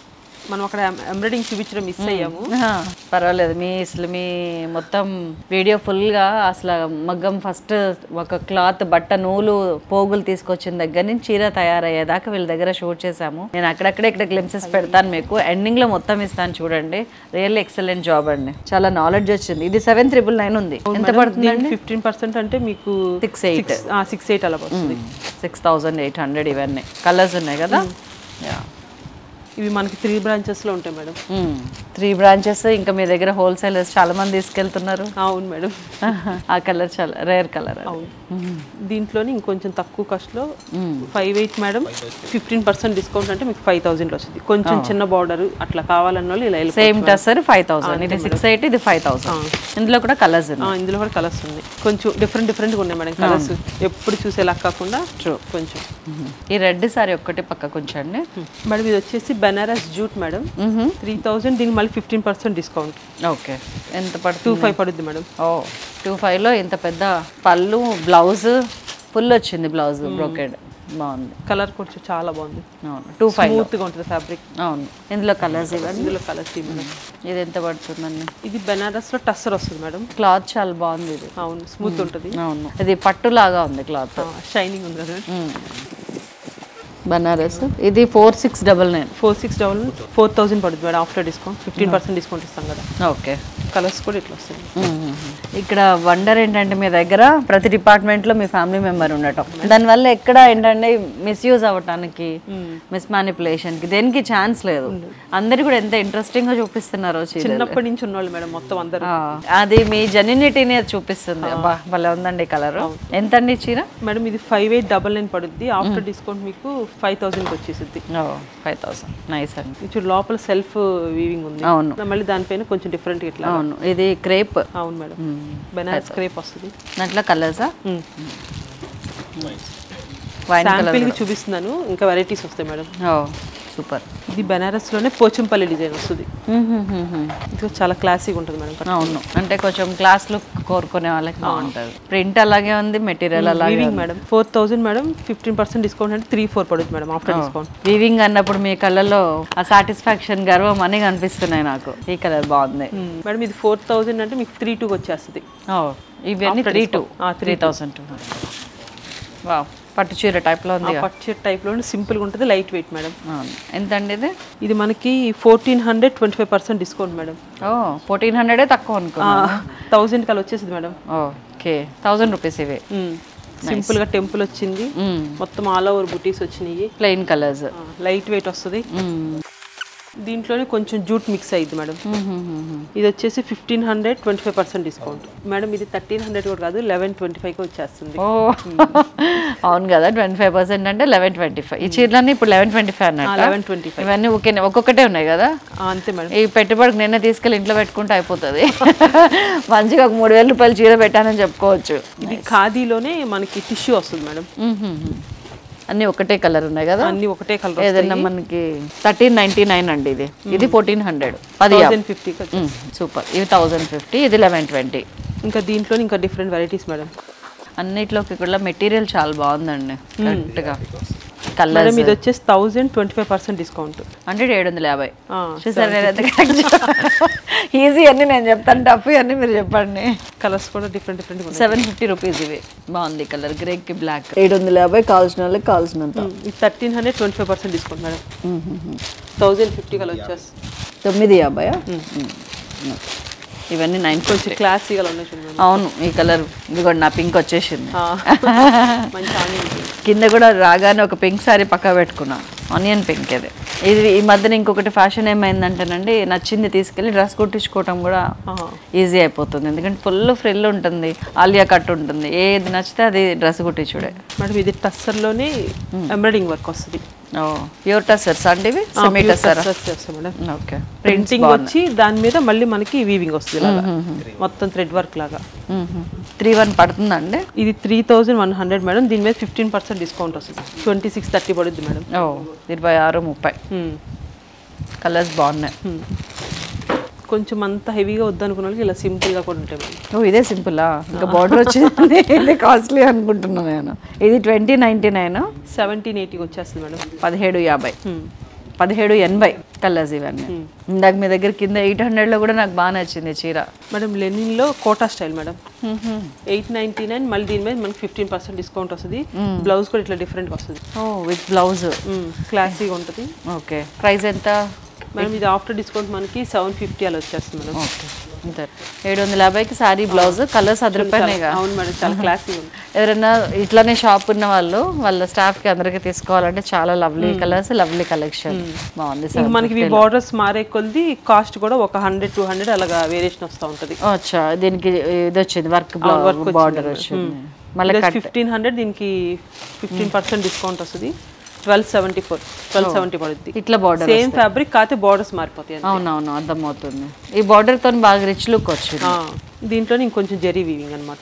B: మనం అక్కడ ఎంబ్రాయిడింగ్ చూపించడం మిస్ అయ్యాము
A: ఆహా, పర్వాలేదు మీ అసలు మీ మొత్తం వీడియో ఫుల్గా అసలు మగ్గం ఫస్ట్ ఒక క్లాత్ బట్ట నూలు పోగులు తీసుకొచ్చిన దగ్గర నుంచి చీర తయారయ్యేదాకా వీళ్ళ దగ్గర షూట్ చేశాము నేను అక్కడక్కడే ఇక్కడ గ్లిమ్సెస్ పెడతాను మీకు ఎండింగ్ లో మొత్తం ఇస్తాను చూడండి రియల్ ఎక్సలెంట్ జాబ్ అండి చాలా నాలెడ్జ్ వచ్చింది ఇది సెవెన్ త్రిబుల్ నైన్ ఉంది ఎంత పడుతుందండి
B: ఫిఫ్టీన్ పర్సెంట్ అంటే మీకు
A: సిక్స్ ఎయిట్
B: సిక్స్ ఎయిట్ అలా వస్తుంది
A: సిక్స్ థౌజండ్ ఎయిట్ హండ్రెడ్ ఇవన్నీ కలర్స్ ఉన్నాయి కదా యా
B: ఇవి మనకి త్రీ బ్రాంచెస్లో ఉంటాయి మేడం
A: త్రీ బ్రాంచెస్ ఇంకా మీ దగ్గర హోల్సేలర్స్ చాలా మంది తీసుకెళ్తున్నారు
B: అవును మేడం
A: ఆ కలర్ చాలా రేర్ కలర్
B: అవును దీంట్లోనే ఇంకొంచెం తక్కువ కాస్ట్లో five eight madam fifteen percent discount అంటే మీకు ఫైవ్ థౌసండ్ వస్తుంది కొంచెం చిన్న బార్డర్ అట్లా కావాలన్న వాళ్ళు ఇలా వెళ్ళిపోవచ్చు.
A: సేమ్ టసర్ ఫైవ్ థౌసండ్ ఇది సిక్స్ ఎయిట్ ఇది ఫైవ్ థౌసండ్ ఇందులో కూడా కలర్స్
B: ఆ, ఇందులో కూడా కలర్స్ ఉన్నాయి కొంచెం డిఫరెంట్ డిఫరెంట్గా ఉన్నాయి మేడం కలర్స్ ఎప్పుడు చూసేలా కాకుండా కొంచెం
A: ఈ రెడ్ సారీ ఒక్కటి పక్కకు ఉంచండి
B: మేడం ఇది వచ్చేసి Banaras jute madam three thousand దీనికి మళ్ళీ ఫిఫ్టీన్ పర్సెంట్ డిస్కౌంట్
A: ఓకే ఎంత
B: టూ
A: పడుతుంది
B: ఫైవ్ పడుద్ది మేడం
A: ఓ టూ ఫైవ్లో ఇంత పెద్ద పళ్ళు బ్లౌజ్ ఫుల్ వచ్చింది బ్లౌజ్ బ్రోకెడ్ బాగుంది
B: కలర్ కొంచెం చాలా బాగుంది
A: అవును టూ ఫైవ్
B: స్మూత్గా ఉంటుంది ఫ్యాబ్రిక్
A: అవును ఇందులో కలర్స్ ఇవన్నీ
B: ఇందులో కలర్స్ మేడం
A: ఇది ఎంత పడుతుందండి
B: ఇది బెనారస్లో టస్సర్ వస్తుంది మేడం
A: క్లాత్ చాలా బాగుంది ఇది
B: అవును స్మూత్ ఉంటుంది
A: అవును ఇది పట్టులాగా ఉంది క్లాత్
B: షైనింగ్ ఉంది కదా
A: బనారస్ ఇది four six double nine
B: four six double four thousand పడుతుంది madam after discount fifteen percent discount ఇస్తాం కదా
A: ఓకే
B: కలర్స్ కూడా ఇట్లా వస్తుంది
A: ఇక్కడ వండర్ ఏంటంటే మీ దగ్గర ప్రతి డిపార్ట్మెంట్ లో మీ ఫ్యామిలీ మెంబర్ ఉండటం దానివల్ల ఎక్కడ ఏంటంటే మిస్యూజ్ అవ్వటానికి మిస్ మ్యానిపులేషన్ కి దేనికి ఛాన్స్ లేదు అందరు కూడా ఎంత ఇంట్రెస్టింగ్ గా చూపిస్తున్నారు చీరలు
B: చిన్నప్పటి నుంచి ఉన్నవాళ్ళు మేడం మొత్తం అందరూ
A: ఆ, అది మీ జెన్యునిటీని అది చూపిస్తుంది అబ్బా భలే ఉందండి కలర్ ఎంత అండి చీర
B: మేడం ఇది ఫైవ్ ఎయిట్ డబల్ నైన్ పడుద్ది ఆఫ్టర్ డిస్కౌంట్ మీకు ఫైవ్ థౌసండ్కి వచ్చేసింది
A: ఫైవ్ థౌసండ్ నైస్ అండి
B: ఇప్పుడు లోపల సెల్ఫ్ వీవింగ్ ఉంది
A: అవును
B: మళ్ళీ దానిపైన కొంచెం డిఫరెంట్ ఇట్లా
A: అవును ఇది క్రేప్
B: అవును మేడం బెనారస్ క్రేప్ వస్తుంది
A: దాంట్లో కలర్సా వైన్ కలర్
B: శాంపిల్ కి చూపిస్తున్నాను ఇంకా వెరైటీస్ వస్తాయి మేడం
A: ఓ సూపర్
B: ఇది బెనారస్ లోనే పోచంపల్లి డిజైన్ వస్తుంది ఇది చాలా క్లాసీగా ఉంటుంది మేడం
A: అవును అంటే కొంచెం క్లాస్ లుక్ కోరుకునే వాళ్ళకి బాగుంటుంది ప్రింట్ అలాగే ఉంది మెటీరియల్ అలాగే
B: weaving madam four thousand madam fifteen percent discount అంటే త్రీ ఫోర్ పడుతుంది మేడం ఆఫ్టర్ డిస్కౌంట్
A: వీవింగ్ అన్నప్పుడు మీ కళ్ళల్లో ఆ సాటిస్ఫాక్షన్ గర్వం అని కనిపిస్తున్నాయి నాకు ఈ కలర్ బాగుంది
B: మేడం ఇది ఫోర్ థౌసండ్ అంటే మీకు త్రీ టూ వచ్చేస్తుంది
A: ఓ ఇవన్నీ three two three thousand two wow పట్టు చీర టైప్లో ఉంది
B: పట్టు టైప్ లో సింపుల్ గా ఉంటుంది లైట్ వెయిట్ మేడం
A: అవును ఎంత అండి ఇది
B: ఇది మనకి fourteen hundred twenty five percent discount madam
A: ఓ ఫోర్టీన్ హండ్రెడే తక్కువ అనుకో
B: థౌసండ్ కల్ వచ్చేసింది మేడం
A: ఓకే థౌజండ్ రూపీస్ ఇవి
B: సింపుల్ గా టెంపుల్ వచ్చింది మొత్తం ఆల్ ఓవర్ బుటీస్ వచ్చినాయి
A: ప్లెయిన్ కలర్స్
B: లైట్ వెయిట్ వస్తుంది దీంట్లోనే కొంచెం జూట్ మిక్స్ అయ్యింది మేడం ఇది వచ్చేసి fifteen hundred twenty five percent discount madam ఇది థర్టీన్ హండ్రెడ్ కూడా కాదు లెవెన్ ట్వంటీ ఫైవ్కి వచ్చేస్తుంది
A: ఓ అవును కదా ట్వంటీ ఫైవ్ పర్సెంట్ అంటే లెవెన్ ట్వంటీ ఫైవ్ ఈ చీరలన్నీ ఇప్పుడు లెవెన్ ట్వంటీ ఫైవ్ అన్నట్టు
B: లెవెన్ ట్వంటీ ఫైవ్
A: ఇవన్నీ ఒకే ఒక్కొక్కటే ఉన్నాయి కదా
B: అంతే మేడం
A: ఈ పెట్టుబడికి నిన్న తీసుకెళ్ళి ఇంట్లో పెట్టుకుంటే అయిపోతుంది మంచిగా ఒక మూడు వేల రూపాయలు చీర పెట్టానని చెప్పుకోవచ్చు
B: ఇది ఖాదీలోనే మనకి టిష్యూ వస్తుంది మేడం
A: అన్ని ఒకటే కలర్ ఉన్నాయి కదా
B: అన్ని ఒకటే కలర్
A: ఏదైనా మనకి థర్టీన్ నైన్టీ నైన్ అండి ఇది ఇది ఫోర్టీన్ హండ్రెడ్ పది
B: థౌసండ్ ఫిఫ్టీకి
A: సూపర్ ఇది థౌజండ్ ఫిఫ్టీ ఇది లెవెన్ ట్వంటీ
B: ఇంకా దీంట్లో ఇంకా డిఫరెంట్ వెరైటీస్ మేడం
A: అన్నిట్లోకి కూడా మెటీరియల్ చాలా బాగుందండి కరెక్ట్గా కలర్
B: మేడం ఇది వచ్చేసి thousand twenty five percent discount
A: hundred ఏడు వందల యాభై చూసారు నేను ఎంత ఈజీ అన్ని నేను చెప్తాను టఫ్ అన్ని మీరు చెప్పండి
B: కలర్స్ కూడా డిఫరెంట్ డిఫరెంట్ ఉన్నాయి
A: సెవెన్ ఫిఫ్టీ రూపీస్ ఇవి బాగుంది కలర్ గ్రే కి బ్లాక్ ఏడు వందల యాభై కావాల్సిన వాళ్ళకి కావాల్సినంత
B: ఇది thirteen hundred twenty five percent discount madam thousand fifty colour వచ్చేసి
A: తొమ్మిది యాభై ఇవన్నీ నైన్
B: కొంచెం క్లాసీ కలర్ ఉన్నాయి చూడండి మేడం
A: అవును ఈ కలర్ ఇదిగోండి నా పింక్ వచ్చేసింది
B: ఆ, మంచి ఆనియన్
A: కింద కూడా రాగానే ఒక పింక్ సారీ పక్క పెట్టుకున్నా ఆనియన్ పింక్ ఇది ఇది ఈ మధ్యన ఇంకొకటి ఫ్యాషన్ ఏమైందంటేనండి నచ్చింది తీసుకెళ్ళి డ్రెస్ కుట్టించుకోవటం కూడా ఈజీ అయిపోతుంది ఎందుకంటే ఫుల్ ఫ్రిల్ ఉంటుంది ఆలియా కట్ ఉంటుంది ఏది నచ్చితే అది డ్రెస్ కుట్టించుడే
B: మేడం ఇది టస్సర్లోనే ఎంబ్రాయిడింగ్ వర్క్ వస్తుంది
A: ఓ ప్యూర్ టసర్స్ అండి ఇవి సెమీ టసర్
B: చేస్తాం మేడం
A: ఓకే
B: ప్రింటింగ్ వచ్చి దాని మీద మళ్ళీ మనకి వీవింగ్ వస్తుంది ఇలాగా మొత్తం థ్రెడ్ వర్క్ లాగా
A: త్రీ వన్ పడుతుందండి
B: ఇది three thousand one hundred madam దీని మీద ఫిఫ్టీన్ పర్సెంట్ డిస్కౌంట్ వస్తుంది ట్వంటీ సిక్స్ థర్టీ పడుద్ది మేడం
A: ఓ ఇరవై ఆరు ముప్పై
B: Hmm.
A: కలర్స్ బాగున్నాయి
B: Hmm. కొంచెం అంత హెవీగా వద్దనుకున్న వాళ్ళకి ఇలా సింపుల్గా కూడా ఉంటాయి మేడం
A: ఓ ఇదే సింపులా ఇంకా బార్డర్ వచ్చింది ఇది కాస్ట్లీ అనుకుంటున్నాను నేను ఇది ట్వంటీ నైంటీ నైన్
B: సెవెంటీన్ ఎయిటీకి వచ్చేస్తుంది మేడం
A: పదిహేడు యాభై
B: Hmm.
A: పదిహేడు ఎనభై కలర్స్ ఇవన్నీ ఇందాక మీ దగ్గర కింద ఎయిట్ హండ్రెడ్లో కూడా నాకు బాగా నచ్చింది చీర
B: మేడం లెనిన్లో Kota style madam eight ninety nine మళ్ళీ దీని మీద మనకి ఫిఫ్టీన్ పర్సెంట్ డిస్కౌంట్ వస్తుంది బ్లౌజ్ కూడా ఇట్లా డిఫరెంట్గా వస్తుంది
A: ఓ విత్ బ్లౌజ్
B: క్లాసీగా ఉంటుంది
A: ఓకే ప్రైస్ ఎంత
B: మేడం ఇది ఆఫ్టర్ డిస్కౌంట్ మనకి సెవెన్ ఫిఫ్టీ అలా వచ్చేస్తుంది మేడం
A: ఓకే అంతే ఏడు వందల యాభైకి సారీ బ్లౌజ్ కలర్స్ అదిరిపోయినాయిగా
B: అవును మేడం చాలా క్లాసీగా ఉంది
A: ఎవరైనా ఇట్లానే షాప్ ఉన్న వాళ్ళు వాళ్ళ స్టాఫ్ కి అందరికి తీసుకోవాలంటే చాలా లవ్లీ కలర్స్ లవ్లీ కలెక్షన్ బాగుంది
B: ఇంక మనకి ఇవి బార్డర్స్ మారే కొద్ది కాస్ట్ కూడా ఒక హండ్రెడ్ టూ హండ్రెడ్ అలాగా వేరియేషన్ వస్తూ ఉంటుంది
A: అచ్చా దీనికి ఇది వచ్చింది వర్క్ బార్డర్ వచ్చింది మళ్ళీ
B: ఫిఫ్టీన్ హండ్రెడ్ దీనికి ఫిఫ్టీన్ పర్సెంట్ డిస్కౌంట్ వస్తుంది twelve seventy four twelve seventy పడుద్ది
A: ఇట్లా బార్డర్
B: సేమ్ ఫ్యాబ్రిక్ కాకపోతే బార్డర్స్ మారిపోతాయి అంతే.
A: అవునవును అర్థమవుతుంది ఈ బార్డర్ తో బాగా రిచ్ లుక్ వచ్చింది
B: ఆ, దీంట్లో ఇంకొంచెం జెరీ వీవింగ్ అనమాట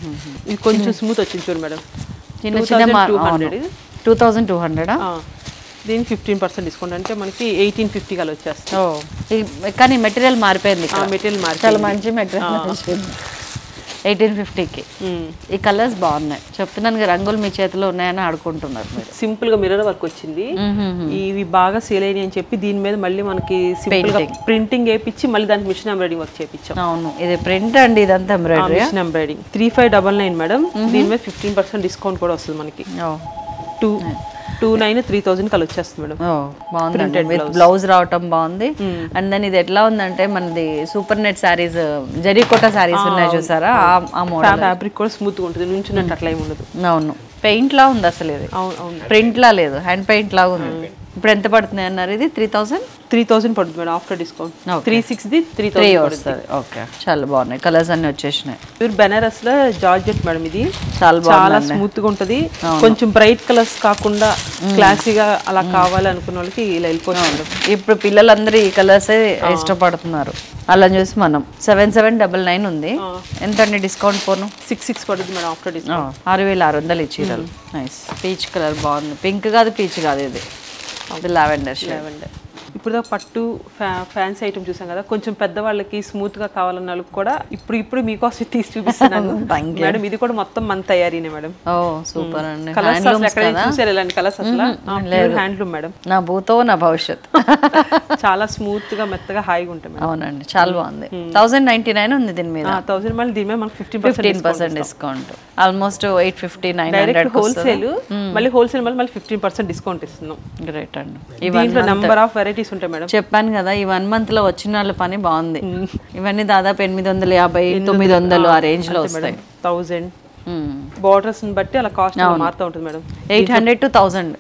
B: ఇది కొంచెం స్మూత్ వచ్చింది చూడు మేడం
A: చిన్న చిన్న
B: two hundred
A: two thousand two హండ్రెడా
B: దీనికి ఫిఫ్టీన్ పర్సెంట్ డిస్కౌంట్ అంటే మనకి ఎయిటీన్ ఫిఫ్టీ కల వచ్చేస్తుంది
A: ఓ ఈ- కానీ మెటీరియల్ మారిపోయింది ఇక్కడ
B: మెటీరియల్ మారి
A: చాలా మంచి మెటీరియల్ వచ్చింది ఎయిటీన్ ఫిఫ్టీకి ఈ కలర్స్ బాగున్నాయి చెప్తున్నాను కదా, రంగులు మీ చేతిలో ఉన్నాయని ఆడుకుంటున్నారు మీరు
B: సింపుల్ గా మిర్రర్ వర్క్ వచ్చింది ఇవి బాగా సేల్ అయినాయి అని చెప్పి దీని మీద మళ్ళీ మనకి సింపుల్ గా ప్రింటింగ్ వేయించి మళ్ళీ దానికి మిషన్ ఎంబ్రాయిడింగ్ వర్క్ చేయించాం
A: అవును ఇది ప్రింట్ అండి ఇదంతా embroidery
B: machine embroiding three five double nine madam దీని మీద ఫిఫ్టీన్ పర్సెంట్ డిస్కౌంట్ కూడా వస్తుంది మనకి
A: ఓ
B: two two nine three thousand కల వచ్చేస్తుంది మేడం
A: ఓ బాగుంది విత్ బ్లౌజ్ రావటం బాగుంది అండ్ దెన్ ఇది ఎట్లా ఉందంటే మనది సూపర్ నెట్ శారీస్ జరీకోట శారీస్ ఉన్నాయి చూసారా ఆ- ఆ మోడల్
B: ఫ్యాబ్రిక్ కూడా స్మూత్ గా ఉంటుంది నుంచున్నట్టు అట్లా ఏమి ఉండదు
A: అవును పెయింట్ లా ఉంది అసలు ఇది
B: అవును అవును
A: ప్రింట్ లా లేదు హ్యాండ్ పెయింట్ లా ఉంది ఇప్పుడు ఎంత పడుతుంది అన్నారు ఇది త్రీ థౌసండ్
B: త్రీ థౌసండ్ పడుతుంది madam after discount
A: Okay.
B: Three six ది త్రీ
A: త్రీ
B: థౌసండ్
A: వస్తుంది ఓకే చాలా బాగున్నాయి కలర్స్ అన్ని వచ్చేసినాయి
B: ప్యూర్ బెనారస్ లో జార్జెట్ మేడం ఇది
A: చాలా
B: చాలా
A: బాగుంది
B: స్మూత్ గా ఉంటది కొంచెం బ్రైట్ కలర్స్ కాకుండా క్లాసీగా అలా కావాలి అనుకున్న వాళ్ళకి ఇలా వెళ్ళిపోతుంది మేడం
A: ఇప్పుడు పిల్లలందరూ ఈ కలర్స్ ఇష్టపడుతున్నారు అలా చూసి మనం సెవెన్ సెవెన్ డబల్ నైన్ ఉంది ఎంత అండి డిస్కౌంట్ పోను
B: సిక్స్ సిక్స్ పడుతుంది మేడం ఆఫ్టర్ డిస్కౌంట్
A: ఆరు వేల ఆరు వందలు ఈ చీరలు నైస్ పీచ్ కలర్ బాగుంది పింక్ కాదు పీచ్ కాదు ఇది ఇది లావెండర్ షేడ్
B: ఇప్పుడు దాకా పట్టు ఫ్యాన్సీ ఐటమ్ చూసాం కదా కొంచెం పెద్దవాళ్ళకి స్మూత్ గా కావాలన్న వాళ్ళకి కూడా ఇప్పుడు ఇప్పుడు మీకోసం తీసి చూపిస్తున్నాను
A: Thank
B: మేడం ఇది కూడా మొత్తం మన తయారీనే మేడం
A: ఓ సూపర్ అండి
B: కలర్స్ అసలు
A: హ్యాండ్లూమ్స్
B: ఎక్కడ
A: కదా
B: చూసారు ఇలాంటి కలర్స్ అసలు హ్యాండ్లూమ్ మేడం
A: నా భూతో నా భవిష్యత్
B: చాలా స్మూత్ గా మెత్తగా హాయిగా ఉంటాయి మేడం
A: అవునండి చాలా బాగుంది థౌసండ్ నైన్టీ నైన్ ఉంది దీని మీద
B: థౌసండ్ మళ్ళీ దీని మీద మనకి fifteen
A: fifteen percent discount almost eight fifty nine
B: direct
A: hundred
B: wholesale మళ్ళీ హోల్సేల్ మళ్ళీ మళ్ళీ ఫిఫ్టీన్ పర్సెంట్ డిస్కౌంట్ ఇస్తున్నాం
A: గ్రేట్ అండి
B: దీంట్లో నెంబర్ ఆఫ్ వెరైటీస్ ఉంటాయి మేడం
A: చెప్పాను కదా ఈ వన్ మంత్ లో వచ్చిన వాళ్ళ పని బాగుంది ఇవన్నీ దాదాపు ఎనిమిది వందల యాభై తొమ్మిది వందలు ఆ రేంజ్ లో వస్తాయి
B: థౌజండ్ బార్డర్స్ బట్టి అలా కాస్ట్ మారుతూ ఉంటుంది madam
A: eight hundred to thousand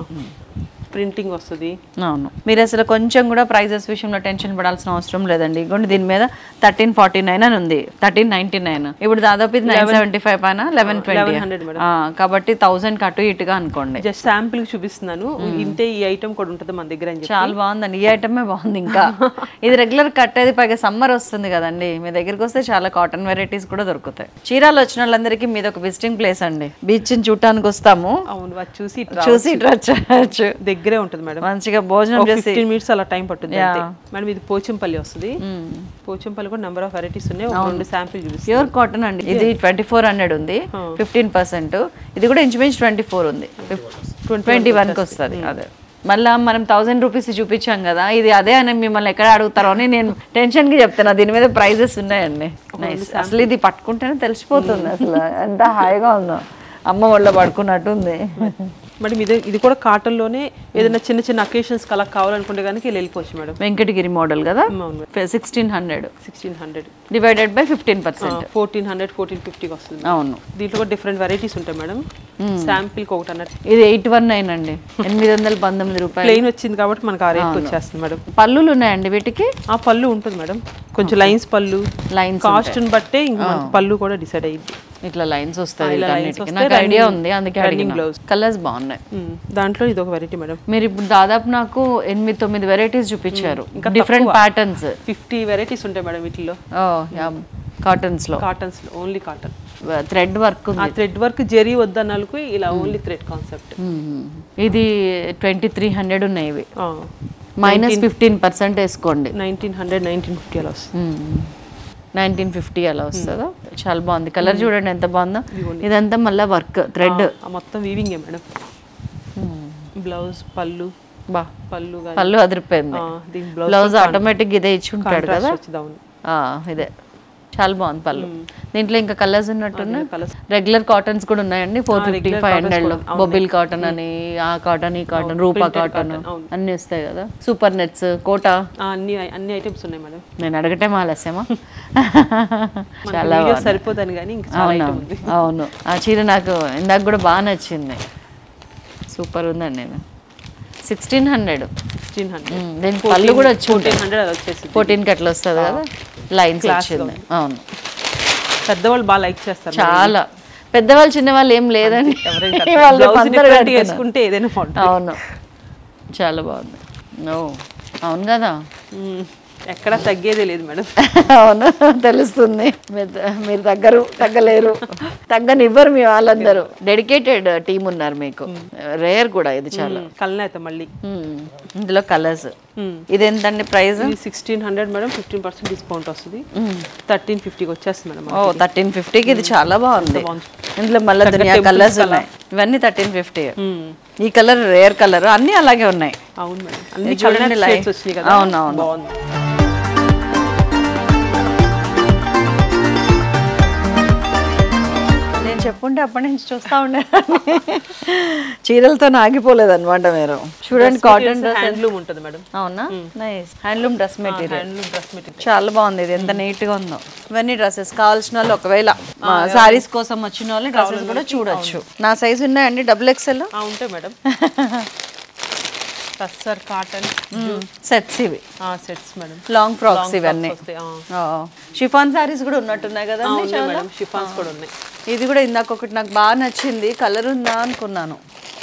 B: printing వస్తుంది
A: అవును మీరు అసలు కొంచెం కూడా ప్రైజెస్ విషయంలో టెన్షన్ పడాల్సిన అవసరం లేదండి ఇగోండి దీని మీద థర్టీన్ ఫార్టీ నైన్ అని ఉంది థర్టీన్ నైన్టీ నైన్ ఇప్పుడు దాదాపు ఇది నైన్ సెవెంటీ ఫైవ్ పైన లెవెన్ ట్వంటీ
B: హండ్రెడ్ మేడం
A: కాబట్టి థౌసండ్ అటు ఇటుగా అనుకోండి
B: జస్ట్ శాంపిల్ చూపిస్తున్నాను ఇంతే ఈ ఐటమ్ కూడా ఉంటుంది మన దగ్గర అని చెప్పి
A: చాలా బాగుందండి ఈ ఐటమే బాగుంది ఇంకా ఇది రెగ్యులర్ కట్టేది పైగా సమ్మర్ వస్తుంది కదండి మీ దగ్గరికి వస్తే చాలా కాటన్ వెరైటీస్ కూడా దొరుకుతాయి చీరాలు వచ్చిన వాళ్ళందరికీ మీది ఒక విజిటింగ్ ప్లేస్ అండి బీచ్ చూడటానికి వస్తాము
B: అవును అది చూసి ఇట్లా
A: చూసి ఇటు వచ్చేయచ్చు
B: దగ్గరే ఉంటుంది మేడం
A: మంచిగా భోజనం చేసి
B: ఫిఫ్టీన్ మినిట్స్ అలా టైం పట్టుద్ది అంతే మేడం ఇది పోచంపల్లి వస్తుంది పోచంపల్లి కూడా నెంబర్ ఆఫ్ వెరైటీస్ ఉన్నాయి ఒక రెండు శాంపిల్ చూపిస్తాను
A: ప్యూర్ కాటన్ అండి ఇది ట్వంటీ ఫోర్ హండ్రెడ్ ఉంది ఫిఫ్టీన్ పర్సెంట్ ఇది కూడా ఇంచుమించు ట్వంటీ ఫోర్ ఉంది ట్వంటీ వన్కి వస్తుంది అదే మళ్ళా మనం థౌసండ్ రూపీస్ చూపించాం కదా ఇది అదే అని మిమ్మల్ని ఎక్కడ అడుగుతారో అని నేను టెన్షన్ కి చెప్తున్నా దీని మీద ప్రైజెస్ ఉన్నాయండి Nice. అసలు ఇది పట్టుకుంటేనే తెలిసిపోతుంది అసలు ఎంత హాయిగా ఉందో అమ్మ ఒళ్ళో పడుకున్నట్టు ఉంది
B: మేడం ఇది ఇది కూడా కాటన్ లోనే ఏదైనా చిన్న చిన్న అకేషన్స్ అలా కావాలనుకుంటే కనుక ఇలా వెళ్ళిపోవచ్చు మేడం
A: వెంకటగిరి మోడల్ కదా
B: అవును
A: sixteen hundred
B: sixteen hundred
A: divided by fifteen percent
B: fourteen hundred fourteen ఫిఫ్టీకి వస్తుంది
A: అవును
B: దీంట్లో కూడా డిఫరెంట్ వెరైటీస్ ఉంటాయి మేడం శాంపిల్కి ఒకటి అన్నట్టు
A: ఇది ఎయిట్ వన్ నైన్ అండి ఎనిమిది వందల పంతొమ్మిది రూపాయలు
B: ప్లెయిన్ వచ్చింది కాబట్టి మనకు ఆ రేట్కి వచ్చేస్తుంది మేడం
A: పళ్ళులు ఉన్నాయండి వీటికి
B: ఆ పళ్ళు ఉంటుంది మేడం కొంచెం లైన్స్ పళ్ళు
A: లైన్స్
B: కాస్ట్ని బట్టే ఇంక మనకి పళ్ళు కూడా డిసైడ్ అయ్యింది
A: ఇట్లా లైన్స్ వస్తాయి
B: ఇలా lines
A: వీటన్నిటికి.
B: వస్తాయి,
A: నాకు ఐడియా
B: running-
A: ఉంది అందుకే
B: running
A: అడిగిన
B: blouse.
A: కలర్స్ బాగున్నాయి
B: ఉమ్, దాంట్లో ఇది ఒక వెరైటీ మేడం
A: మీరు ఇప్పుడు దాదాపు నాకు ఎనిమిది తొమ్మిది వెరైటీస్ చూపించారు డిఫరెంట్ ప్యాటర్న్స్
B: ఫిఫ్టీ వెరైటీస్ ఉంటాయి మేడం వీటిలో
A: కాటన్స్ లో
B: cottons only cotton
A: thread work
B: ఆ థ్రెడ్ వర్క్ జెరీ వద్దన్నలకు ఇలా ఓన్లీ థ్రెడ్ కాన్సెప్ట్
A: ఇది ట్వంటీ త్రీ హండ్రెడ్ ఉన్నాయి ఇవి మైనస్ ఫిఫ్టీన్ పర్సెంట్ వేసుకోండి
B: నైన్టీన్ హండ్రెడ్ నైన్టీన్ ఫిఫ్టీ అలా వస్తుంది
A: నైన్టీన్ ఫిఫ్టీ అలా వస్తుందా చాలా బాగుంది కలర్ చూడండి ఎంత బాగుందో ఇదంతా మళ్ళీ వర్క్ థ్రెడ్
B: ఆ మొత్తం వీవింగే మేడం బ్లౌజ్ పళ్ళు బా పళ్ళు కానీ
A: పళ్ళు అదిరిపోయింది
B: దీని బ్లౌజ్
A: బ్లౌజ్ ఆటోమేటిక్ ఇదే ఇచ్చి ఉంటాడు కదా
B: వచ్చింది అవును
A: ఆ, ఇదే చాలా బాగుంది పళ్ళు దీంట్లో ఇంకా కలర్స్ ఉన్నట్టున్నా
B: colours.
A: రెగ్యులర్ కాటన్స్ కూడా ఉన్నాయండి ఫోర్ ఫిఫ్టీ ఫైవ్ హండ్రెడ్ లో బొబిల్ కాటన్ అని ఆ కాటన్ ఈ కాటన్ రూపా కాటన్ అన్ని వస్తాయి కదా సూపర్ నెట్స్ కోటా
B: ఆ, అన్ని అన్ని ఐటమ్స్ ఉన్నాయి మేడం
A: నేను అడగటే ఆలస్యమా
B: చాలా వీడియో సరిపోదని కానీ ఇంకా చాలా ఐటమ్ ఉంది
A: అవును అవును ఆ చీర నాకు ఇందాక కూడా బాగా నచ్చింది సూపర్ ఉందండి నేను సిక్స్టీన్ హండ్రెడ్
B: సిక్స్టీన్ హండ్రెడ్
A: దీనికి పళ్ళు కూడా వచ్చి
B: ఫోర్టీన్ హండ్రెడ్ అది వచ్చేసి
A: ఫోర్టీన్కి అట్లా వస్తుంది కదా లైన్స్ వచ్చింది అవును
B: పెద్దవాళ్ళు బాగా లైక్ చేస్తారు
A: చాలా పెద్దవాళ్ళు చిన్నవాళ్ళు ఏం లేదండి
B: ఎవరైనా
A: వాళ్ళు
B: బ్లౌజ్
A: అందరూ
B: డిఫరెంట్
A: కట్టుకున్నారు.
B: వేసుకుంటే ఏదైనా బాగుంటుంది
A: అవును చాలా బాగుంది ఓ అవును కదా
B: మ్మ్. ఎక్కడ తగ్గేదే లేదు మేడం
A: అవును తెలుస్తుంది మీరు త- మీరు తగ్గరు తగ్గలేరు తగ్గనివ్వరు మీ వాళ్ళందరూ డెడికేటెడ్ టీం ఉన్నారు మీకు రేర్ కూడా ఇది చాలా
B: కల్నేత మళ్ళీ
A: మ్మ్. ఇందులో కలర్స్
B: మ్మ్.
A: ఇది ఎంతండి ప్రైస్
B: ఇది sixteen hundred madam fifteen percent discount వస్తుంది థర్టీన్ ఫిఫ్టీకి వచ్చేస్తుంది మేడం
A: ఓ థర్టీన్ ఫిఫ్టీకి ఇది చాలా బాగుంది ఇందులో మళ్ళీ దునియా కలర్స్ ఉన్నాయి ఇవన్నీ థర్టీన్ ఫిఫ్టీ
B: మ్మ్.
A: ఈ కలర్ రేర్ కలర్ అన్ని అలాగే ఉన్నాయి
B: అవును మేడం అన్ని
A: ఇది చూడండి
B: కలర్
A: లై-
B: షేడ్స్ వచ్చినాయి కదా
A: అవును, అవును.
B: బాగుంది
A: నేను చెప్పుంటే అప్పటి నుంచి చూస్తా ఉండేదాన్ని చీరలతో ఆగిపోలేదు అనమాట మీరు చూడండి కాటన్ డ్రెస్
B: హ్యాండ్లూమ్ ఉంటుంది మేడం
A: అవునా nice handloom dress material
B: handloom dress material
A: చాలా బాగుంది ఇది ఎంత నీట్ గా ఉందో ఇవన్నీ డ్రెస్సెస్ కావాల్సిన వాళ్ళు ఒకవేళ సారీస్ కోసం వచ్చిన వాళ్ళు డ్రెస్సెస్ కూడా చూడొచ్చు నా సైజ్ ఉన్నాయండి డబుల్ ఎక్స్ఎల్
B: ఉంటాయి మేడం టస్సర్ కాటన్
A: సెట్స్ ఇవి
B: సెట్స్ మేడం
A: లాంగ్ ఫ్రాక్స్ ఇవన్నీ
B: వస్తాయి ఆ.
A: షిఫాన్ సారీస్ కూడా ఉన్నట్టున్నాయి కదా
B: ఆ, ఉన్నాయి మేడం షిఫాన్స్ కూడా ఉన్నాయి
A: ఇది కూడా ఇందాక ఒకటి నాకు బాగా నచ్చింది కలర్ ఉందా అనుకున్నాను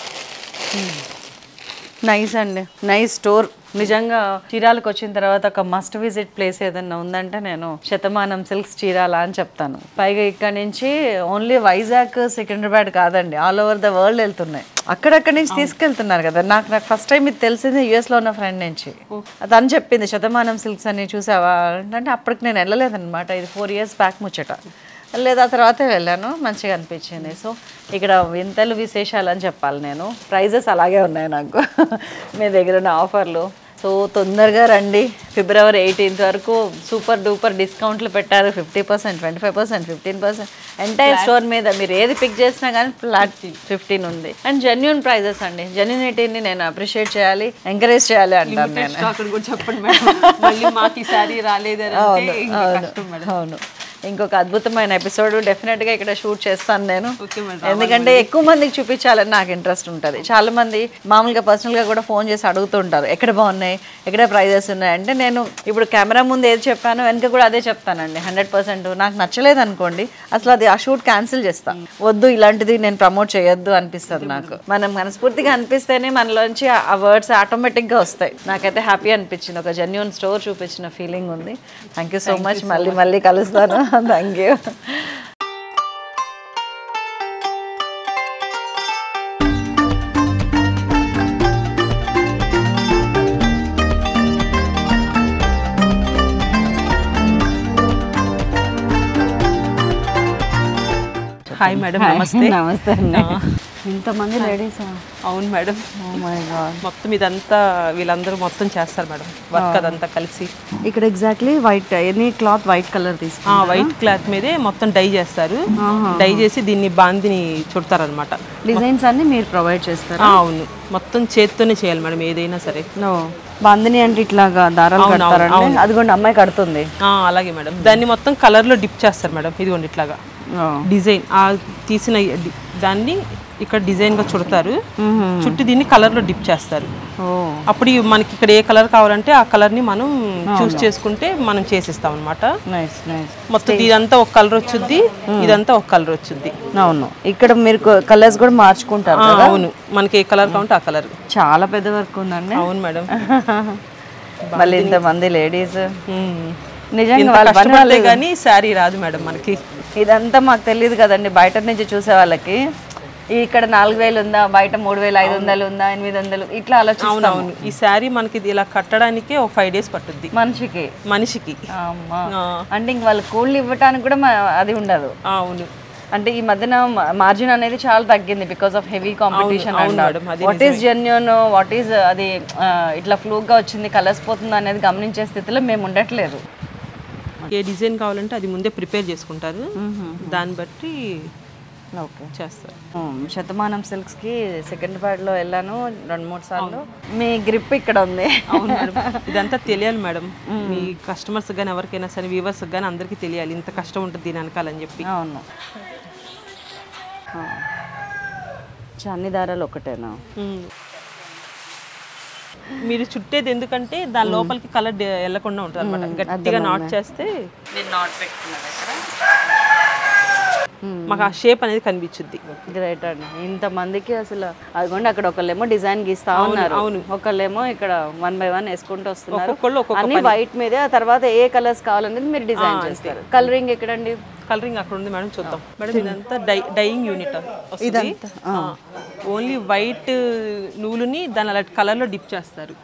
A: నైస్ అండి నైస్ స్టోర్ నిజంగా చీరాలకు వచ్చిన తర్వాత ఒక మస్ట్ విజిట్ ప్లేస్ ఏదన్నా ఉందంటే నేను శతమానం సిల్క్స్ చీరాల అని చెప్తాను పైగా ఇక్కడ నుంచి ఓన్లీ వైజాగ్ సికింద్రాబాద్ కాదండి ఆల్ ఓవర్ ద వరల్డ్ వెళ్తున్నాయి అక్కడక్కడి నుంచి తీసుకెళ్తున్నారు కదా నాకు నాకు ఫస్ట్ టైం ఇది తెలిసింది US లో ఉన్న ఫ్రెండ్ నుంచి తను చెప్పింది శతమానం సిల్క్స్ అని చూసావా అంటే అప్పటికి నేను వెళ్ళలేదన్నమాట ఇది ఫోర్ ఇయర్స్ బ్యాక్ ముచ్చట లేదా తర్వాత వెళ్ళాను మంచిగా అనిపించింది సో ఇక్కడ వింతలు విశేషాలు అని చెప్పాలి నేను ప్రైజెస్ అలాగే ఉన్నాయి నాకు మీ దగ్గర ఉన్న ఆఫర్లు సో తొందరగా రండి ఫిబ్రవరి ఎయిటీన్త్ వరకు సూపర్ డూపర్ డిస్కౌంట్లు పెట్టారు fifty percent twenty five percent fifteen percent entire store మీద మీరు ఏది పిక్ చేసినా కానీ ఫ్లాట్ ఫిఫ్టీన్ ఉంది అండ్ జెన్యున్ ప్రైజెస్ అండి జెన్యునిటీని నేను అప్రిషియేట్ చేయాలి ఎంకరేజ్ చేయాలి అంటాను నేను
B: స్టాక్ కూడా చెప్పండి మేడం మళ్ళీ మాకు ఈ సారీ రాలేదని అంటే ఇంకా కష్టం మేడం
A: అవును ఇంకొక అద్భుతమైన ఎపిసోడ్ డెఫినెట్గా ఇక్కడ షూట్ చేస్తాను నేను
B: ఓకే మేడం
A: ఎందుకంటే ఎక్కువ మందికి చూపించాలని నాకు ఇంట్రెస్ట్ ఉంటుంది చాలా మంది మామూలుగా పర్సనల్గా కూడా ఫోన్ చేసి అడుగుతుంటారు ఎక్కడ బాగున్నాయి ఎక్కడ ప్రైజెస్ ఉన్నాయి అంటే నేను ఇప్పుడు కెమెరా ముందు ఏది చెప్పానో వెనక కూడా అదే చెప్తానండి హండ్రెడ్ పర్సెంట్ నాకు నచ్చలేదు అనుకోండి అసలు అది ఆ షూట్ క్యాన్సిల్ చేస్తా వద్దు ఇలాంటిది నేను ప్రమోట్ చేయొద్దు అనిపిస్తుంది నాకు మనం మనస్ఫూర్తిగా అనిపిస్తేనే మనలోంచి ఆ- ఆ వర్డ్స్ ఆటోమేటిక్గా వస్తాయి నాకైతే హ్యాపీ అనిపించింది ఒక జెన్యున్ స్టోర్ చూపించిన ఫీలింగ్ ఉంది థ్యాంక్ యూ సో మచ్ మళ్ళీ మళ్ళీ కలుస్తాను థ్యాంక్ యూ
B: హాయ్ మేడం నమస్తే
A: నమస్తే అండి ఇంతమంది లేడీస్
B: అవును మేడం
A: ఓ మై గాడ్
B: మొత్తం ఇదంతా వీళ్ళందరూ మొత్తం చేస్తారు మేడం వర్క్ అదంతా కలిసి
A: ఇక్కడ exactly white any cloth white colour తీసుకు
B: ఆ వైట్ క్లాత్ మీదే మొత్తం డై చేస్తారు డై చేసి దీన్ని బాందిని చుడతారు అనమాట
A: డిజైన్స్ అన్ని మీరు ప్రొవైడ్ చేస్తారు
B: అవును మొత్తం చేత్తోనే చేయాలి మేడం ఏదైనా సరే
A: నో బాందిని అంటే ఇట్లాగా దారాలు కడతారండి అదిగోండి అమ్మాయి కడుతుంది
B: ఆ, అలాగే మేడం దాన్ని మొత్తం కలర్ లో డిప్ చేస్తారు మేడం ఇదిగోండి ఇట్లాగా డిజైన్ ఆ తీసిన డి- దాన్ని ఇక్కడ డిజైన్ గా చుడతారు చుట్టి దీన్ని కలర్ లో డిప్ చేస్తారు
A: ఓ
B: అప్పుడు ఈ మనకి ఇక్కడ ఏ కలర్ కావాలంటే ఆ కలర్ ని మనం చూస్ చేసుకుంటే మనం చేసిస్తాం అనమాట
A: నైస్ నైస్
B: మొత్తం ఇదంతా ఒక కలర్ వచ్చుద్ది ఇదంతా ఒక కలర్ వచ్చుద్ది
A: అవును ఇక్కడ మీరు కలర్స్ కూడా మార్చుకుంటారు
B: ఆ,
A: కదా
B: అవును మనకి ఏ కలర్ కావాలంటే ఆ కలర్
A: చాలా పెద్ద వర్క్ ఉందండి
B: అవును మేడం
A: మళ్ళీ ఇంతమంది లేడీస్
B: ఉమ్.
A: నిజంగా
B: ఇంత
A: వాళ్ళ పని
B: కష్టపడితే కానీ శారీ రాదు మేడం మనకి
A: ఇదంతా మాకు తెలియదు కదండి బయట నుంచి చూసే వాళ్ళకి ఈ ఇక్కడ నాలుగు వేలు ఉందా బయట మూడు వేలు ఐదు వందలు ఉందా ఎనిమిది వందలు ఇట్లా ఆలోచిస్తాం
B: అవును ఈ శారీ మనకి ఇది ఇలా కట్టడానికే ఒక ఫైవ్ డేస్ పట్టుద్ది
A: మనిషికి
B: మనిషికి
A: అమ్మా.
B: ఆ,
A: అంటే ఇంక వాళ్ళు కూళ్ళు ఇవ్వటానికి కూడా మ- అది ఉండదు
B: ఆ, అవును
A: అంటే ఈ మధ్యన మార్జిన్ అనేది చాలా తగ్గింది బికాస్ ఆఫ్ హెవీ కాంపిటీషన్
B: అవును మేడం, అది
A: what is genuine what is అది ఆ, ఇట్లా ఫ్లూక్ గా వచ్చింది కలర్స్ పోతుంది అనేది గమనించే స్థితిలో మేము ఉండట్లేదు
B: ఏ డిజైన్ కావాలంటే అది ముందే ప్రిపేర్ చేసుకుంటారు దాన్ని బట్టి
A: ఓకే
B: చేస్తారు
A: శతమానం సిల్క్స్ కి సెకండ్ లో వెళ్ళాను రెండు మూడు సార్లు మీ గ్రిప్ ఇక్కడ ఉంది
B: అవును మేడం ఇదంతా తెలియాలి మేడం మీ కస్టమర్స్ కానీ ఎవరికైనా సరే వ్యూవర్స్ కానీ అందరికీ తెలియాలి ఇంత కష్టం ఉంటుంది దీని వెనకాలని చెప్పి
A: అవును ఆ. చ, అన్ని దారాలు ఒకటేనా
B: మ్మ్. మీరు చుట్టేది ఎందుకంటే దాని లోపలికి కలర్ వెళ్ళకుండా ఉంటుంది అనమాట గట్టిగా నాట్ చేస్తే
A: నేను నాట్ పెట్టుకున్నాను
B: మాకు ఆ షేప్ అనేది కనిపించుద్ది
A: గ్రేట్ అండి ఇంతమందికి అసలు అదిగోండి అక్కడ ఒకళ్ళేమో డిజైన్ గీస్తా ఉన్నారు
B: అవును.
A: ఒకళ్ళేమో ఇక్కడ వన్ బై వన్ వేసుకుంటూ వస్తున్నారు
B: ఒక్కొక్కళ్ళు ఒక్కొక్క
A: అన్ని వైట్ మీదే ఆ తర్వాత ఏ కలర్స్ కావాలనేది మీరు డిజైన్ చేస్తారు కలరింగ్ ఎక్కడండి
B: కలరింగ్ అక్కడ ఉంది మేడం చూద్దాం మేడం ఇదంతా డై డైయింగ్ యూనిట్ ఇదంతా ఓన్లీ వైట్ నూలుని దాని అలా కలర్లో డిప్ చేస్తారు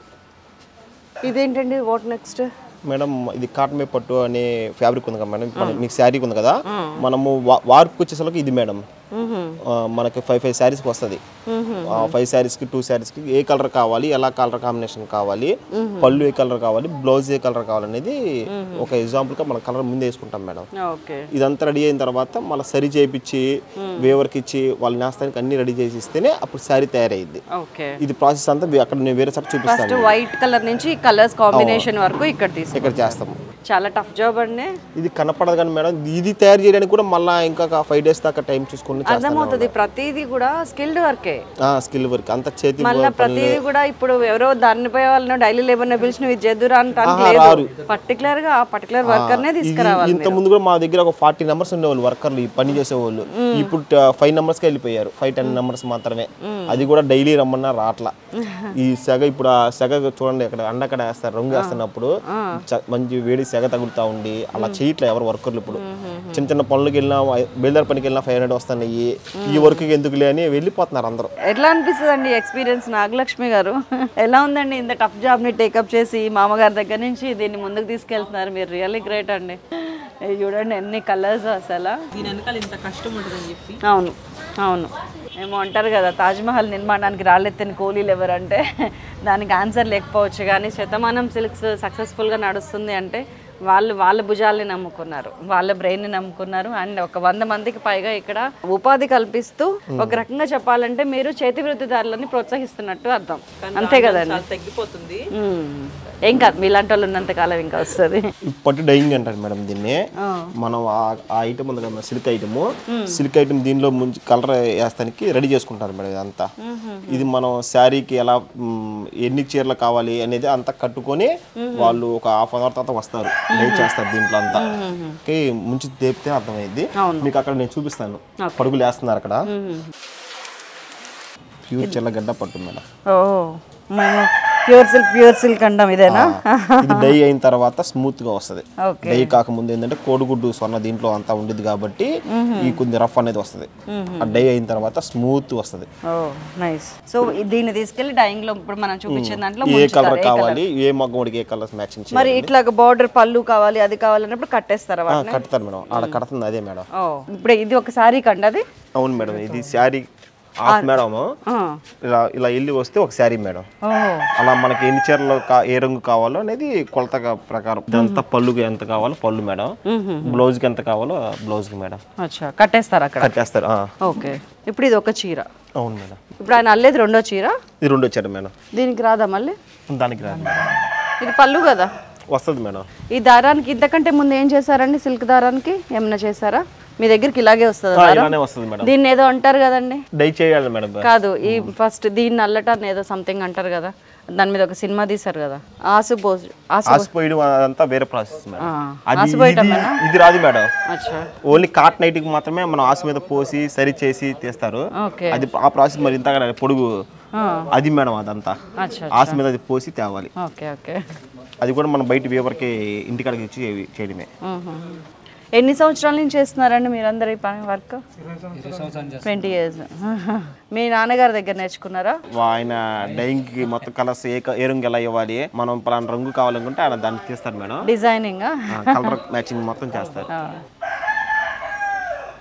A: ఇదేంటండి వాట్ నెక్స్ట్
C: మేడం ఇది కాటన్ మీద పట్టు అనే ఫ్యాబ్రిక్ ఉంది కదా మేడం మన- మీకు శారీ ఉంది కదా మనము వా- వార్పుకి వచ్చేసరికి ఇది మేడం ఆ, మనకి ఫైవ్ ఫైవ్ శారీస్కి వస్తుంది ఫైవ్ శారీస్కి టూ శారీస్కి ఏ కలర్ కావాలి ఎలా కలర్ కాంబినేషన్ కావాలి పళ్ళు ఏ కలర్ కావాలి బ్లౌజ్ ఏ కలర్ కావాలనేది ఒక ఎగ్జాంపుల్గా మన కలర్ ముందే వేసుకుంటాం మేడం
A: ఓకే
C: ఇదంతా రెడీ అయిన తర్వాత మళ్ళీ సరి చేయించి వేవర్కి ఇచ్చి వాళ్ళ నేస్తానికి అన్ని రెడీ చేసి ఇస్తేనే అప్పుడు శారీ తయారయ్యింది
A: ఓకే
C: ఇది ప్రాసెస్ అంతా వే- అక్కడ నేను వేరే సార్ చూపిస్తాను
A: ఫస్ట్ వైట్ కలర్ నుంచి కలర్స్ కాంబినేషన్ వరకు ఇక్కడ తీసుకు
C: ఇక్కడ చేస్తాము
A: చాలా టఫ్ జాబ్ అండి
C: ఇది కనపడదు కానీ మేడం ఇది తయారు చేయడానికి కూడా మళ్ళీ ఇంకా ఫైవ్ డేస్ దాకా టైం చూసుకుని
A: అర్థమవుతుంది ప్రతిదీ కూడా స్కిల్డ్ వర్కే
C: స్కిల్ వర్క్ అంత చేతి
A: మళ్ళీ ప్రతిదీ కూడా ఇప్పుడు ఎవరో దాన్ని పోయే వాళ్ళని డైలీ లేబర్ పిలిచి నువ్వు ఇది చేద్దురా అంటానికి
C: రారు.
A: లేదు పర్టికులర్ గా ఆ పర్టికులర్ వర్కర్ నే తీసుకురావాలి
C: ఇంత ముందు కూడా మా దగ్గర ఒక ఫార్టీ నెంబర్స్ ఉండేవాళ్ళు వర్కర్లు ఈ పని చేసేవాళ్ళు ఇప్పుడు ఫైవ్ నెంబర్స్కి వెళ్ళిపోయారు ఫైవ్ టెన్ నెంబర్స్ మాత్రమే అది కూడా డైలీ రమ్మన్నా రాట్లా ఈ సెగ ఇప్పుడు ఆ సెగ చూడండి అక్కడ అండకడ వేస్తారు రంగు వేస్తున్నప్పుడు చ- మంచి వేడి సెగ తగులుతా ఉండి అలా చేయట్లే ఎవరు వర్కర్లు ఇప్పుడు చిన్న చిన్న పనులకు వెళ్ళినా బేల్దార్ పనికి వెళ్ళినా ఫైవ్ హండ్రెడ్ వస్తున్నాయి ఈ వర్క్ ఎందుకులే అని వెళ్ళిపోతున్నారు అందరూ
A: ఎట్లా అనిపిస్తుంది అండి ఎక్స్పీరియన్స్ నాగలక్ష్మి గారు ఎలా ఉందండి ఇంత టఫ్ జాబ్ ని టేకప్ చేసి మామగారి దగ్గర నుంచి దీన్ని ముందుకు తీసుకెళ్తున్నారు మీరు రియల్లీ గ్రేట్ అండి ఇది చూడండి ఎన్ని కలర్స్ అసలు
B: దీని వెనకాల ఇంత కష్టం ఉంటుందని చెప్పి
A: అవును అవును ఏమో అంటారు కదా తాజ్మహల్ నిర్మాణానికి రాళ్ళెత్తని కూలీలు ఎవరంటే దానికి ఆన్సర్ లేకపోవచ్చు కానీ శతమానం సిల్క్స్ సక్సెస్ఫుల్గా నడుస్తుంది అంటే వాళ్ళు వాళ్ళ భుజాల్ని నమ్ముకున్నారు వాళ్ళ బ్రెయిన్ని నమ్ముకున్నారు అండ్ ఒక వంద మందికి పైగా ఇక్కడ ఉపాధి కల్పిస్తూ ఒక రకంగా చెప్పాలంటే మీరు చేతి వృత్తిదారులని ప్రోత్సహిస్తున్నట్టు అర్థం అంతే కదండి
B: చాలా తగ్గిపోతుంది
A: మ్మ్. ఏం కాదు మీలాంటి వాళ్ళు ఉన్నంత కాలం ఇంకా వస్తుంది
C: పట్టు డైయింగ్ అంటారు మేడం దీన్ని మనం ఆ- ఆ ఐటమ్ ఉంది కదా సిల్క్ ఐటమ్ సిల్క్ ఐటమ్ దీనిలో ముంచి కలర్ వేస్తానికి రెడీ చేసుకుంటారు మేడం ఇదంతా ఇది మనం శారీకి ఎలా మ్, ఎన్ని చీరలు కావాలి అనేది అంతా కట్టుకొని వాళ్ళు ఒక హాఫ్ అన్ అవర్ తర్వాత వస్తారు డై చేస్తారు దీంట్లో అంతా ఓకే ముంచి తేపితే అర్థమైంది మీకు అక్కడ నేను చూపిస్తాను పడుగులు వేస్తున్నారు అక్కడ ప్యూర్ చెల్లగడ్డ పట్టు మేడం
A: ఓ మేము ప్యూర్ సిల్క్ ప్యూర్ సిల్క్ అంటాం ఇదేనా
C: ఇది డై అయిన తర్వాత స్మూత్ గా వస్తది
A: ఓకే
C: డై కాకముందు ఏంటంటే కోడిగుడ్డు స్వర్ణ దీంట్లో అంతా ఉండేది కాబట్టి ఈ కొంచెం రఫ్ అనేది వస్తది ఆ డై అయిన తర్వాత స్మూత్ వస్తది
A: ఓ నైస్ సో దీన్ని తీసుకెళ్లి డైయింగ్ లో ఇప్పుడు మనం చూపించిన దాంట్లో
C: ఏ
A: ముంచుతారు.
C: కలర్ కావాలి ఏ మగ్గోడికి ఏ కలర్స్ మ్యాచింగ్
A: మరి ఇట్లా బార్డర్ పళ్ళు కావాలి అది కావాలన్నప్పుడు కట్టేస్తారా వాటిని?
C: కడతారు మేడం ఆడ కడుతుంది అదే మేడం
A: ఓ ఇప్పుడు ఇది ఒక సారీ కండి అది
C: అవును మేడం ఇది శారీ హాఫ్ మేడం
A: ఆ.
C: ఇలా ఇలా వెళ్ళి వస్తే ఒక శారీ మేడం
A: ఓ
C: అలా మనకి ఎన్ని చీరలు కా ఏ రంగు కావాలో అనేది కొలత ప్రకారం ఇదంతా పళ్ళుకి ఎంత కావాలో పళ్ళు మేడం బ్లౌజ్కి ఎంత కావాలో బ్లౌజ్కి మేడం
A: అచ్చా కట్టేస్తారు అక్కడ
C: కట్టేస్తారు ఆ.
A: ఓకే ఇప్పుడు ఇది ఒక చీర
C: అవును మేడం
A: ఇప్పుడు ఆయన అల్లేది రెండో చీర
C: ఇది రెండు వచ్చాడు మేడం
A: దీనికి రాదా మళ్ళీ
C: దానికి రాదు మేడం
A: ఇది పళ్ళు కదా
C: వస్తుంది మేడం
A: ఈ దారానికి ఇంతకంటే ముందు ఏం చేశారండి సిల్క్ దారానికి ఏమైనా చేశారా మీ దగ్గరికి ఇలాగే వస్తుంది
C: ఆ, ఇలానే వస్తుంది మేడం
A: దీన్ని ఏదో అంటారు కదండి
C: డై చేయాలి మేడం
A: కాదు ఈ ఫస్ట్ దీన్ని అల్లటాన్ని ఏదో సంథింగ్ అంటారు కదా దాని మీద ఒక సినిమా తీశారు కదా ఆసు పోసు ఆసు
C: ఆసిపోయడం అదంతా వేరే ప్రాసెస్ మేడం
A: ఆ,
C: అది
A: ఆసిపోయటం
C: ఇది- ఇది రాదు మేడం
A: అచ్చా
C: ఓన్లీ కాట్ నైట్కి మాత్రమే మనం ఆసు మీద పోసి సరి చేసి తీస్తారు
A: ఓకే
C: అది ఆ ప్రాసెస్ మరి ఇంతగా పొడుగు
A: ఆ,
C: అది మేడం అదంతా
A: అచ్చా
C: ఆసు మీద అది పోసి తేవాలి
A: ఓకే ఓకే
C: అది కూడా మనం బయట వేవర్కి ఇంటికాడికి ఇచ్చి చేయడమే
A: మ్మ్. ఎన్ని సంవత్సరాల నుంచి చేస్తున్నారండి మీరందరూ ఈ పని వర్క్ ట్వంటీ ఇయర్స్ మీ నాన్నగారి దగ్గర నేర్చుకున్నారా
C: వా- ఆయన డైయింగ్కి మొత్తం కలర్స్ ఏ క- ఏ రంగు ఎలా ఇవ్వాలి మనం పలానా రంగు కావాలనుకుంటే ఆయన దాన్ని తీస్తారు మేడం
A: డిజైనింగ్
C: కలర్ మ్యాచింగ్ మొత్తం చేస్తారు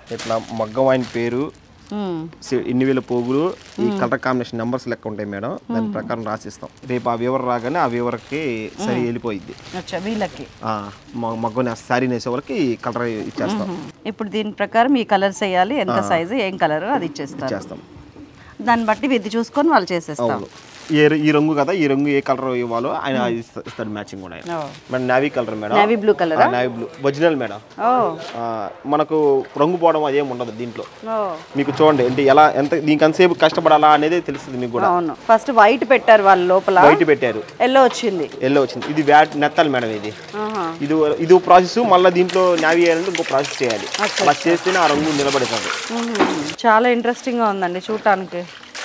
C: ఇట్లా మగ్గం ఆయన పేరు
A: మ్మ్.
C: సి- ఇన్ని వేల పోగులు ఈ కలర్ కాంబినేషన్ నెంబర్స్ లెక్క ఉంటాయి మేడం దాని ప్రకారం రాసిస్తాం రేపు ఆ వివర రాగానే ఆ వివరకి సరి వెళ్ళిపోయింది
A: అచ్చా వీళ్ళకి
C: ఆ, మ- మగ్గం శారీ నేసే వాళ్ళకి కలర్ ఇచ్చేస్తాం
A: ఇప్పుడు దీని ప్రకారం ఈ కలర్స్ వేయాలి ఎంత సైజు ఏం కలర్ అది ఇచ్చేస్తారు
C: చేస్తాం
A: దాన్ని బట్టి విధి చూసుకొని వాళ్ళు చేసేస్తాం
C: అవును ఏ ఈ రంగు కదా ఈ రంగు ఏ కలర్ ఇవ్వాలో ఆయన ఇస్తా- ఇస్తాడు మ్యాచింగ్ కూడా ఆయన
A: ఓ.
C: Madam navy colour madam
A: navy blue colour
C: navy blue original madam
A: ఓ
C: ఆ, మనకు రంగు పోవడం అదేం ఉండదు దీంట్లో
A: ఓ
C: మీకు చూడండి అంటే ఎలా ఎంత దీనికి ఎంతసేపు కష్టపడాలా అనేది తెలుస్తుంది మీకు కూడా
A: అవును ఫస్ట్ వైట్ పెట్టారు వాళ్ళు లోపల
C: బయట పెట్టారు
A: ఎల్లో వచ్చింది
C: ఎల్లో వచ్చింది ఇది వ్యాట్ నెత్తాలి మేడం ఇది
A: ఆహా.
C: ఇది ఇది ప్రాసెస్ మళ్ళీ దీంట్లో నావీ చేయాలంటే ఇంకో ప్రాసెస్ చేయాలి అలా చేస్తేనే ఆ రంగు నిలబడుతుంది
A: మ్మ్. చాలా ఇంట్రెస్టింగ్ గా ఉందండి చూడటానికి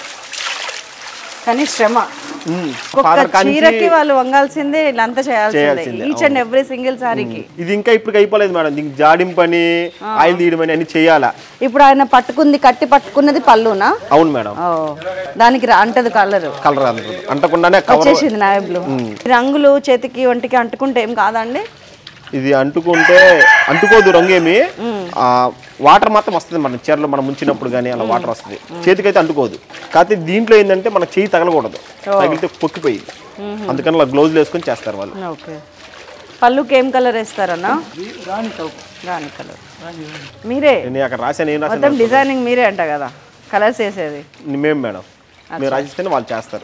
A: కానీ శ్రమ ఒక్క
C: ఫాదర్ కానీ
A: చీరకి వాళ్ళు వంగాల్సిందే వీళ్ళంతా చేయాల్సిందే
C: చేయాల్సిందే,
A: ఈచ్ అండ్ ఎవ్రీ సింగిల్ సారీకి
C: ఇది ఇంకా ఇప్పుడు అయిపోలేదు మేడం దీనికి జాడింపని ఆయిల్ తీయడం అని అన్ని చేయాలా
A: ఇప్పుడు ఆయన పట్టుకుంది కట్టి పట్టుకున్నది పళ్ళునా
C: అవును మేడం
A: ఓ దానికి రా- అంటది కలర్
C: కలర్ అందుకు అంటకుండానే కవర్
A: వచ్చేసింది నాయ బ్లూ రంగులు చేతికి ఒంటికి అంటుకుంటే ఏం కాదండి
C: ఇది అంటుకుంటే అంటుకోదు రంగు ఏమి ఆ వాటర్ మాత్రం వస్తుంది మన చీరలో మనం ముంచినప్పుడు కానీ అలా వాటర్ వస్తుంది చేతికైతే అంటుకోదు కాకపోతే దీంట్లో ఏంటంటే మన చేయి తగలకూడదు తగిలితే పొక్కిపోయింది అందుకని అలా గ్లౌజ్ వేసుకొని చేస్తారు వాళ్ళు
A: ఓకే పళ్ళుకి ఏం కలర్ వేస్తారన్నా రాణి కలర్ మీరే
C: నేను అక్కడ రాశాను ఏం రాశాను
A: మొత్తం డిజైనింగ్ మీరే అంట కదా కలర్స్ వేసేది
C: మేము మేడం మీరు రాసిస్తేనే వాళ్ళు చేస్తారు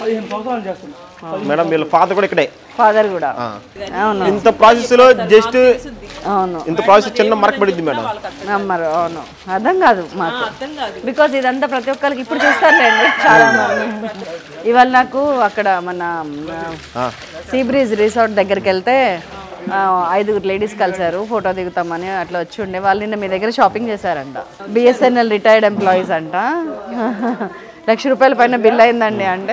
C: మేడం వీళ్ళ ఫాదర్ కూడా ఇక్కడే
A: ఫాదర్ కూడా
C: ఆ.
A: అవును
C: ఇంత ప్రాసెస్ లో జస్ట్
A: అవును
C: ఇంత ప్రాసెస్ చిన్న మరక పడింది మేడం
A: నమ్మరు అవును అర్థం కాదు మాకు బికాజ్ ఇదంతా ప్రతి ఒక్కరికి ఇప్పుడు చూస్తారులేండి చాలా మంది ఇవాళ నాకు అక్కడ మన
C: ఆ.
A: సీ బ్రీజ్ రిసార్ట్ దగ్గరికి వెళ్తే ఆ, ఐదుగురు లేడీస్ కలిశారు ఫోటో దిగుతామని అట్లా వచ్చి ఉండే వాళ్ళు నిన్న మీ దగ్గర షాపింగ్ చేశారంట బిఎస్ఎన్ఎల్ రిటైర్డ్ ఎంప్లాయీస్ అంట లక్ష రూపాయల పైన బిల్ అయిందండి అంటే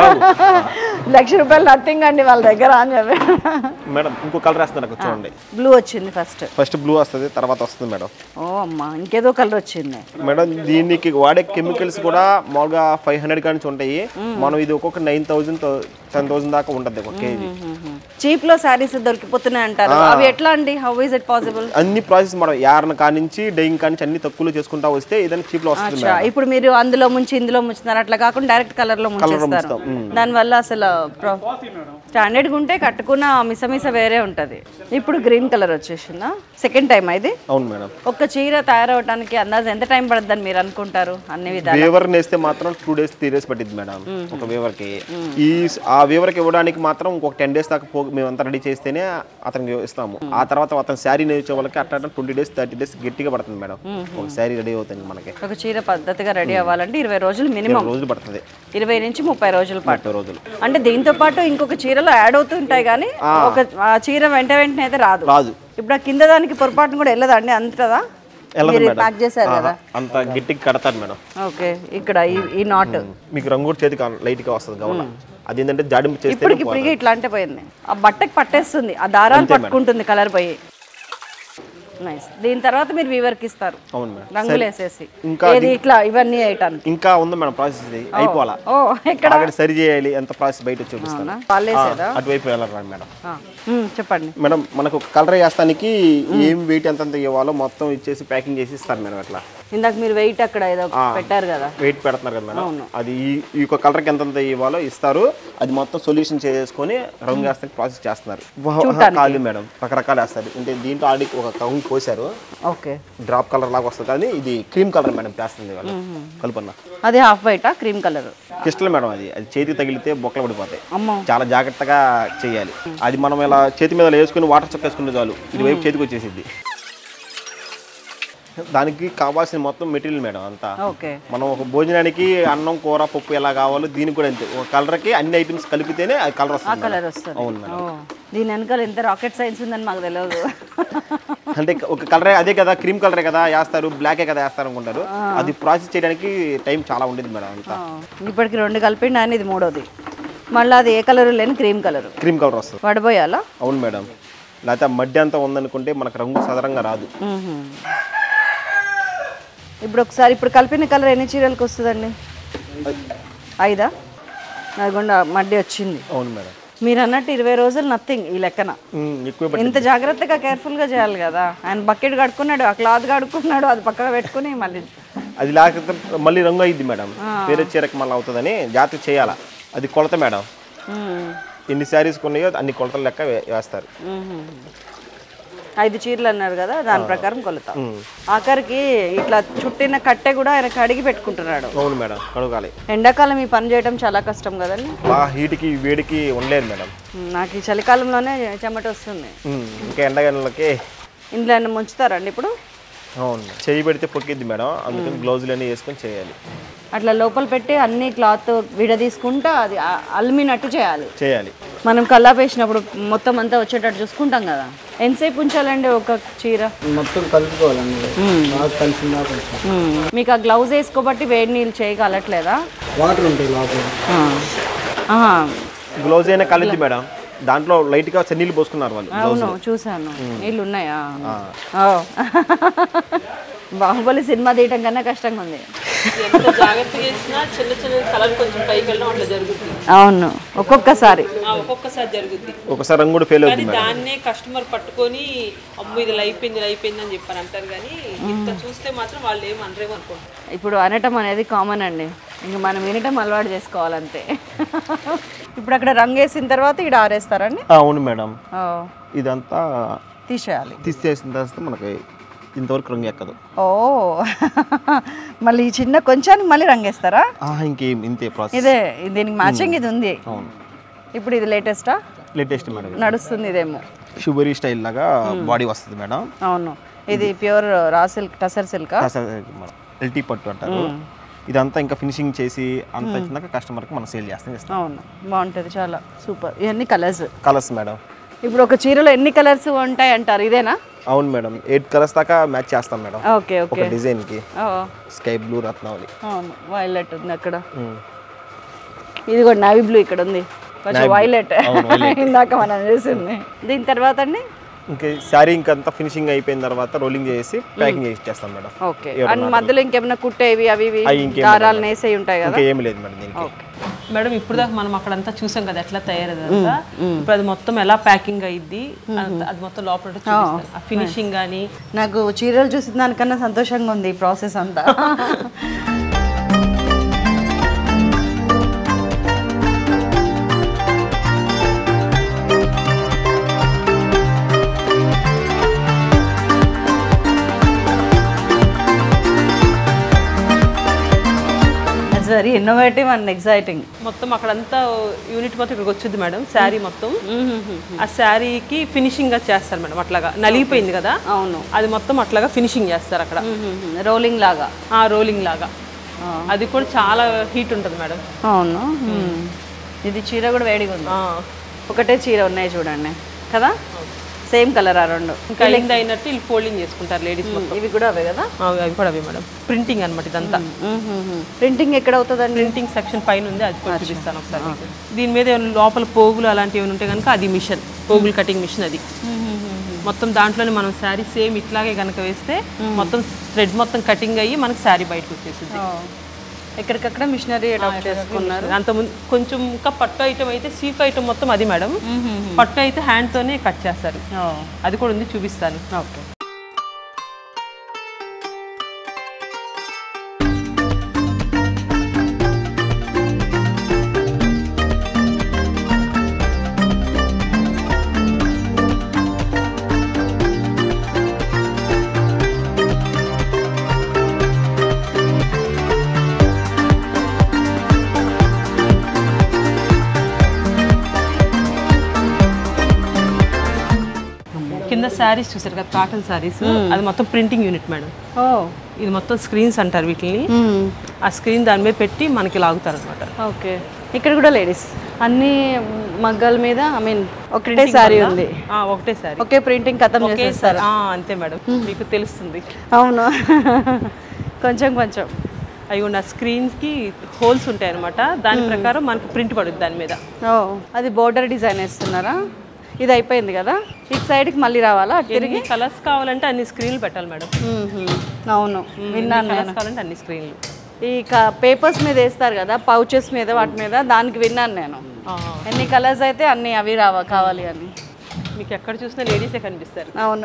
A: లక్ష రూపాయలు నథింగ్ అండి వాళ్ళ దగ్గర అని చెప్పి
C: మేడం ఇంకో కలర్ వేస్తుంది నాకు చూడండి
A: బ్లూ వచ్చింది ఫస్ట్
C: ఫస్ట్ బ్లూ వస్తుంది తర్వాత వస్తుంది మేడం
A: ఓ అమ్మా ఇంకేదో కలర్ వచ్చింది
C: మేడం దీనికి వాడే కెమికల్స్ కూడా మామూలుగా ఫైవ్ హండ్రెడ్ కానీ ఉంటాయి మనం ఇది ఒక్కొక్క నైన్ థౌసండ్ టెన్ థౌసండ్ దాకా ఉంటుంది ఒక కేజీ
A: చీప్ లో శారీస్ దొరికిపోతున్నాయి అంటారు అవి ఎట్లా అండి హౌ ఇస్ ఇట్ పాసిబుల్
C: అన్ని ప్రాసెస్ మనం యార్న్ కానించి డైయింగ్ కానించి అన్ని తక్కువలో చేసుకుంటా వస్తే ఏదైనా చీప్ లో వస్తుంది
A: అచ్చా ఇప్పుడు మీరు అందులో ముంచి ఇందులో ముంచుతున్నారు అట్లా కాకుండా డైరెక్ట్ కలర్ లో ముంచేస్తారు దాని వల్ల అసలు స్టాండర్డ్ గా ఉంటే కట్టుకున్న మిసమిస వేరే ఉంటది ఇప్పుడు గ్రీన్ కలర్ వచ్చేసిందా సెకండ్ టైం ఇది
C: అవును మేడం
A: ఒక్క చీర తయారవడానికి అందాజ ఎంత టైం పడుతుందని మీరు అనుకుంటారు అన్ని విధాలు
C: వేవర్ నేస్తే మాత్రం టూ డేస్ త్రీ డేస్ పట్టింది మేడం ఒక వేవర్ కి ఈ ఆ వేవర్ కి ఇవ్వడానికి మాత్రం ఇంకొక టెన్ డేస్ దాకా పో మేమంతా రెడీ చేస్తేనే అతనికి ఇస్తాము ఆ తర్వాత అతను శారీ నేర్చే వాళ్ళకి అట్లా ట్వంటీ డేస్ థర్టీ డేస్ గట్టిగా పడుతుంది మేడం ఒక శారీ రెడీ అవుతుంది మనకి
A: ఒక చీర పద్ధతిగా రెడీ అవ్వాలంటే ఇరవై రోజులు మినిమం
C: ఇరవై రోజులు పడుతుంది
A: ఇరవై నుంచి ముప్పై రోజుల పాటు
C: ముప్పై రోజులు
A: అంటే దీంతో పాటు ఇంకొక చీరలో యాడ్ అవుతుంటాయి కానీ ఒక ఆ చీర వెంట వెంటనే అయితే రాదు
C: రాదు
A: ఇప్పుడు ఆ కింద దానికి పొరపాటును కూడా వెళ్ళదా అండి అంతదా
C: వెళ్ళదు
A: మీరు
C: మేడం.
A: ప్యాక్ చేశారు కదా
C: అంత గట్టిగా కడతారు మేడం
A: ఓకే ఇక్కడ ఈ ఈ నాట్
C: మీకు రంగు కూడా చేతికి లైట్ గా వస్తుంది గవల అది ఏంటంటే జాడింపు చేస్తే
A: ఇప్పటికి ఇప్పటికే ఇట్లా అంటే పోయింది ఆ బట్టకి పట్టేస్తుంది ఆ దారాలు పట్టుకుంటుంది కలర్ పోయి నైస్ దీని తర్వాత మీరు వీవర్కి ఇస్తారు
C: అవును మేడం
A: రంగులు వేసేసి
C: ఇంకా
A: ఏది ఇట్లా ఇవన్నీ వేయటానికి
C: ఇంకా ఉంది మేడం ప్రాసెస్ ఇది అయిపోవాలా
A: ఓ ఇక్కడ
C: అక్కడ సరి చేయాలి ఎంత ప్రాసెస్ బయట వచ్చి చూపిస్తాను
A: వాళ్ళు వేసేదా
C: అటువైపు వెళ్ళరా మేడం
A: ఆ, ఉమ్, చెప్పండి
C: మేడం మనకు కలర్ వేస్తానికి ఏం వెయిట్ ఎంత ఎంత ఇవ్వాలో మొత్తం ఇచ్చేసి ప్యాకింగ్ చేసి ఇస్తారు మేడం అట్లా
A: ఇందాక మీరు వెయిట్ అక్కడ ఏదో పెట్టారు కదా
C: వెయిట్ పెడుతున్నారు కదా మేడం అది ఈ ఈ యొక్క కలర్కి ఎంత ఎంత ఇవ్వాలో ఇస్తారు అది మొత్తం సొల్యూషన్ చేసుకొని రంగు వేస్తానికి ప్రాసెస్ చేస్తున్నారు కాదు మేడం రకరకాలు వేస్తారు అంటే దీంట్లో ఆల్రెడీ ఒక కౌంట్ పోసారు
A: ఓకే
C: డ్రాప్ కలర్ లాగా వస్తుంది కానీ ఇది క్రీమ్ కలర్ మేడం చేస్తుంది వాళ్ళు కలుపన్న
A: అది హాఫ్ వైటా క్రీమ్ కలర్
C: క్రిస్టల్ మేడం అది అది చేతికి తగిలితే బొక్కలు పడిపోతాయి
A: అమ్మో
C: చాలా జాగ్రత్తగా చేయాలి అది మనం ఇలా చేతి మీద వేసుకుని వాటర్ చొక్కేసుకునే చాలు ఇది వైపు చేతికి వచ్చేసిద్ది దానికి కావాల్సిన మొత్తం మెటీరియల్ మేడం అంతా
A: ఓకే
C: మనం ఒక భోజనానికి అన్నం కూర పప్పు ఎలా కావాలో దీనికి కూడా అంతే ఒక కలర్కి అన్ని ఐటమ్స్ కలిపితేనే అది కలర్ వస్తుంది మేడం.
A: కలర్ వస్తుంది
C: అవును మేడం
A: ఓ దీని వెనకాల ఎంత రాకెట్ సైన్స్ ఉందని మాకు తెలియదు
C: అంటే ఒక కలరే అదే కదా క్రీమ్ కలరే కదా వేస్తారు బ్లాకే కదా వేస్తారు అనుకుంటారు అది ప్రాసెస్ చేయడానికి టైం చాలా ఉండేది మేడం అంతా
A: ఆ, ఇప్పటికి రెండు కలిపిండి ఆయన ఇది మూడోది మళ్ళీ అది ఏ కలర్ లేని క్రీమ్ కలర్
C: క్రీమ్ కలర్ వస్తుంది
A: వడబోయాలా
C: అవును మేడం లేకపోతే ఆ మడ్డి అంతా ఉందనుకుంటే మనకు రంగు సదరంగా రాదు
A: మ్మ్హ్మ్. ఇప్పుడు ఒకసారి ఇప్పుడు కలిపిన కలర్ ఎన్ని చీరలకు వస్తుందండి ఐదా నల్గొండ మడ్డి వచ్చింది
C: అవును మేడం
A: మీరు అన్నట్టు ఇరవై రోజులు నథింగ్ ఈ లెక్కన
C: ఉమ్, ఎక్కువ పట్టి
A: ఇంత జాగ్రత్తగా కేర్ఫుల్గా చేయాలి కదా ఆయన బకెట్ కడుక్కున్నాడు ఆ క్లాత్ కడుక్కున్నాడు అది పక్కన పెట్టుకుని మళ్ళీ
C: అది లేకపోతే మళ్ళీ రంగు అయ్యిద్ది మేడం వేరే చీరకు మళ్ళీ అవుతుందని జాగ్రత్త చేయాలా అది కొలత మేడం
A: మ్మ్.
C: ఎన్ని శారీస్ కొన్నాయో అన్ని కొలతలు లెక్క వే- వేస్తారు
A: మ్మ్. ఐదు చీరలు అన్నారు కదా దాని ప్రకారం కొలుతాం ఆఖరికి ఇట్లా చుట్టిన కట్టె కూడా ఆయన కడిగి పెట్టుకుంటున్నాడు
C: అవును మేడం కడగాలి
A: ఎండాకాలం ఈ పని చేయడం చాలా కష్టం కదండి
C: బాగా హీట్కి వేడికి ఉండలేదు మేడం
A: మ్మ్. నాకు ఈ చలికాలంలోనే చెమట వస్తుంది
C: ఉమ్, ఇంకా ఎండగంటలకి
A: ఇంట్లో ఏమన్నా ముంచుతారండి ఇప్పుడు
C: అవును చేయి పెడితే పొక్కిద్ది మేడం అందుకని గ్లౌజులు అన్నీ వేసుకొని చేయాలి
A: అట్లా లోపల పెట్టి అన్ని క్లాత్ విడదీసుకుంటా అది అ- అల్మినట్టు చేయాలి
C: చేయాలి
A: మనం కల్లాపు వేసినప్పుడు మొత్తం అంతా వచ్చేటట్టు చూసుకుంటాం కదా ఎంతసేపు ఉంచాలండి ఒక చీర
D: మొత్తం కలుపుకోవాలండి బాగా కలిసిందా కొంచెం
A: మీకు ఆ గ్లౌజ్ వేసుకోబట్టి వేడి నీళ్ళు చేయగలట్లేదా
D: వాటర్ ఉంటాయి లోపల
C: గ్లౌజ్ అయినా కలిద్ది మేడం దాంట్లో లైట్గా నీళ్ళు పోసుకున్నారు వాళ్ళు
A: అవును చూసాను నీళ్ళు ఉన్నాయా ఓ. బాహుబలి సినిమా తీయటం కన్నా కష్టంగా ఉంది
B: ఎంత జాగ్రత్తగా చేసినా చిన్న చిన్న కలర్ కొంచెం పైకి వెళ్ళడం అట్లా జరుగుతుంది
A: అవును ఒక్కొక్కసారి
B: ఆ, ఒక్కొక్కసారి జరుగుద్ది
C: ఒకసారి రంగు కూడా ఫెయిల్
B: కానీ
C: అవుతుంది మేడం
B: దాన్నే కస్టమర్ పట్టుకొని అమ్మ ఇది ఇలా అయిపోయింది ఇలా అయిపోయింది అని చెప్పారు అంటారు కానీ ఇంత చూస్తే మాత్రం వాళ్ళు ఏం అనరేమో అనుకుంటారు
A: ఇప్పుడు అనటం అనేది కామన్ అండి ఇంక మనం వినటం అలవాటు చేసుకోవాలంతే ఇప్పుడు అక్కడ రంగు వేసిన తర్వాత ఇక్కడ ఆరేస్తారండి
C: ఆ, అవును మేడం
A: ఓ,
C: ఇదంతా
A: తీసేయాలి
C: తీసేసిన తర్వాత మనకి ఇంతవరకు రంగు ఎక్కదు
A: ఓ మళ్ళీ ఈ చిన్న కొంచానికి మళ్ళీ రంగేస్తారా
C: ఆహా, ఇంకేం ఇంతే ప్రాసెస్
A: ఇదే దీనికి మ్యాచింగ్ ఇది ఉంది
C: అవును
A: ఇప్పుడు ఇది లేటెస్టా
C: లేటెస్ట్ మేడం ఇది.
A: నడుస్తుంది ఇదేమో
C: షుగరీ స్టైల్ లాగా బాడీ వస్తుంది మేడం
A: అవును ఇది pure raw silk tussar silk
C: madam LT పట్టు అంటారు ఇదంతా ఇంకా ఫినిషింగ్ చేసి అంత ఇచ్చినాక కస్టమర్కి మనం సేల్ చేస్తాం ఇస్తాం
A: అవును బాగుంటుంది చాలా సూపర్ ఇవన్నీ కలర్స్
C: కలర్స్ మేడం
A: ఇప్పుడు ఒక చీరలో ఎన్ని కలర్స్ ఉంటాయి అంటారు ఇదేనా
C: అవును మేడం ఎయిట్ కలర్స్ దాకా మ్యాచ్ చేస్తాం మేడం
A: ఓకే
C: ఒక
A: ఓకే
C: డిజైన్కి
A: ఓ,
C: స్కై బ్లూ రత్నావళి
A: అవును వైలెట్ ఉంది అక్కడ ఇది కూడా నావీ బ్లూ ఇక్కడ ఉంది కొంచెం వైలెట్ ఇందాక మనం చేసింది దీని తర్వాత అండి
C: ఇంకా శారీ ఇంకంతా ఫినిషింగ్ అయిపోయిన తర్వాత రోలింగ్ చేసి ప్యాకింగ్ చేసి చేస్తాం మేడం
A: ఓకే అండ్ మధ్యలో ఇంకేమైనా కుట్టేవి అవి ఇవి
C: అవి ఇంకేం
A: దారాలు నేసేవి ఉంటాయి కదా
C: ఇంకా ఏమి లేదు మేడం దీనికి
B: మేడం ఇప్పుడు దాకా మనం అక్కడంతా చూసాం కదా ఎట్లా తయారదంతా ఇప్పుడు అది మొత్తం ఎలా ప్యాకింగ్ అయ్యిద్ది అంత- అది మొత్తం లోపల ఉంటే చూపిస్తాను. ఆ ఫినిషింగ్ కానీ
A: నాకు చీరలు చూసిన దానికన్నా సంతోషంగా ఉంది ఈ ప్రాసెస్ అంతా it's very innovative and exciting
B: మొత్తం అక్కడంతా యూనిట్ మొత్తం ఇక్కడికి వచ్చింది మేడం శారీ మొత్తం ఆ శారీకి ఫినిషింగ్ గా చేస్తారు మేడం అట్లాగా నలిగిపోయింది కదా
A: అవును
B: అది మొత్తం అట్లాగా ఫినిషింగ్ చేస్తారు అక్కడ
A: రోలింగ్ లాగా
B: ఆ రోలింగ్ లాగా అది కూడా చాలా హీట్ ఉంటుంది మేడం
A: అవును మ్మ్. ఇది చీర కూడా వేడిగా ఉంది
B: ఆ,
A: ఒకటే చీర ఉన్నాయి చూడండి కదా సేమ్ కలర్ ఆ రెండు
B: ఇంకా అయింది అయినట్టు వీళ్ళు ఫోల్డింగ్ చేసుకుంటారు లేడీస్ మొత్తం
A: ఇవి కూడా అవే కదా
B: ఆ, అవి కూడా అవే మేడం ప్రింటింగ్ అనమాట ఇదంతా
A: ప్రింటింగ్ ఎక్కడ అవుతుందండి
B: ప్రింటింగ్ సెక్షన్ పైన ఉంది అది కూడా చూపిస్తాను ఒకసారి మీకు. దీని మీద ఏమైనా లోపల పోగులు అలాంటివి ఏమైనా ఉంటే కనుక అది మిషన్ పోగులు కటింగ్ మిషన్ అది మొత్తం దాంట్లోనే మనం శారీ సేమ్ ఇట్లాగే కనుక వేస్తే మొత్తం థ్రెడ్ మొత్తం కటింగ్ అయ్యి మనకి శారీ బయటకు వచ్చేసింది
A: ఎక్కడికక్కడ మిషనరీ అడాప్ట్ చేసుకున్నారు
B: అంత ముందు కొంచెం ఇంకా పట్టు ఐటమ్ అయితే సీక్ ఐటమ్ మొత్తం అది మేడం పట్టు అయితే హ్యాండ్ తోనే కట్ చేస్తారు అది కూడా ఉంది చూపిస్తాను
A: ఓకే
B: కింద శారీస్ చూసారు కదా కాటన్ శారీస్ అది మొత్తం ప్రింటింగ్ యూనిట్ మేడం
A: ఓ
B: ఇది మొత్తం స్క్రీన్స్ అంటారు వీటిని ఆ స్క్రీన్ దాని మీద పెట్టి మనకి లాగుతారు అనమాట
A: ఓకే ఇక్కడ కూడా లేడీస్ అన్ని మగ్గాల మీద ఐ మీన్ ఒకటే సారీ ఉంది
B: ఒకటే శారీ
A: ఒకే ప్రింటింగ్ కథం
B: ఒకే
A: చేసేస్తారు
B: సారీ అంతే మేడం మీకు తెలుస్తుంది
A: అవును కొంచెం కొంచెం
B: అవి ఉన్న స్క్రీన్కి హోల్స్ ఉంటాయి అనమాట దాని ప్రకారం మనకి ప్రింట్ పడుతుంది దాని మీద
A: ఓ అది బోర్డర్ డిజైన్ వేస్తున్నారా ఇది అయిపోయింది కదా ఇటు సైడ్కి మళ్ళీ రావాలా అటు తిరిగి
B: ఎన్ని కలర్స్ కావాలంటే అన్ని స్క్రీన్లు పెట్టాలి మేడం
A: మ్మ్హ్మ్. అవును విన్నాను నేను
B: కలర్స్ కావాలంటే అన్ని స్క్రీన్లు
A: ఈ పేపర్స్ మీద వేస్తారు కదా పౌచెస్ మీద వాటి మీద దానికి విన్నాను నేను
B: ఆ,
A: ఎన్ని కలర్స్ అయితే అన్ని అవి రావా కావాలి అని
B: మీకు ఎక్కడ చూసినా లేడీసే కనిపిస్తారు
A: అవును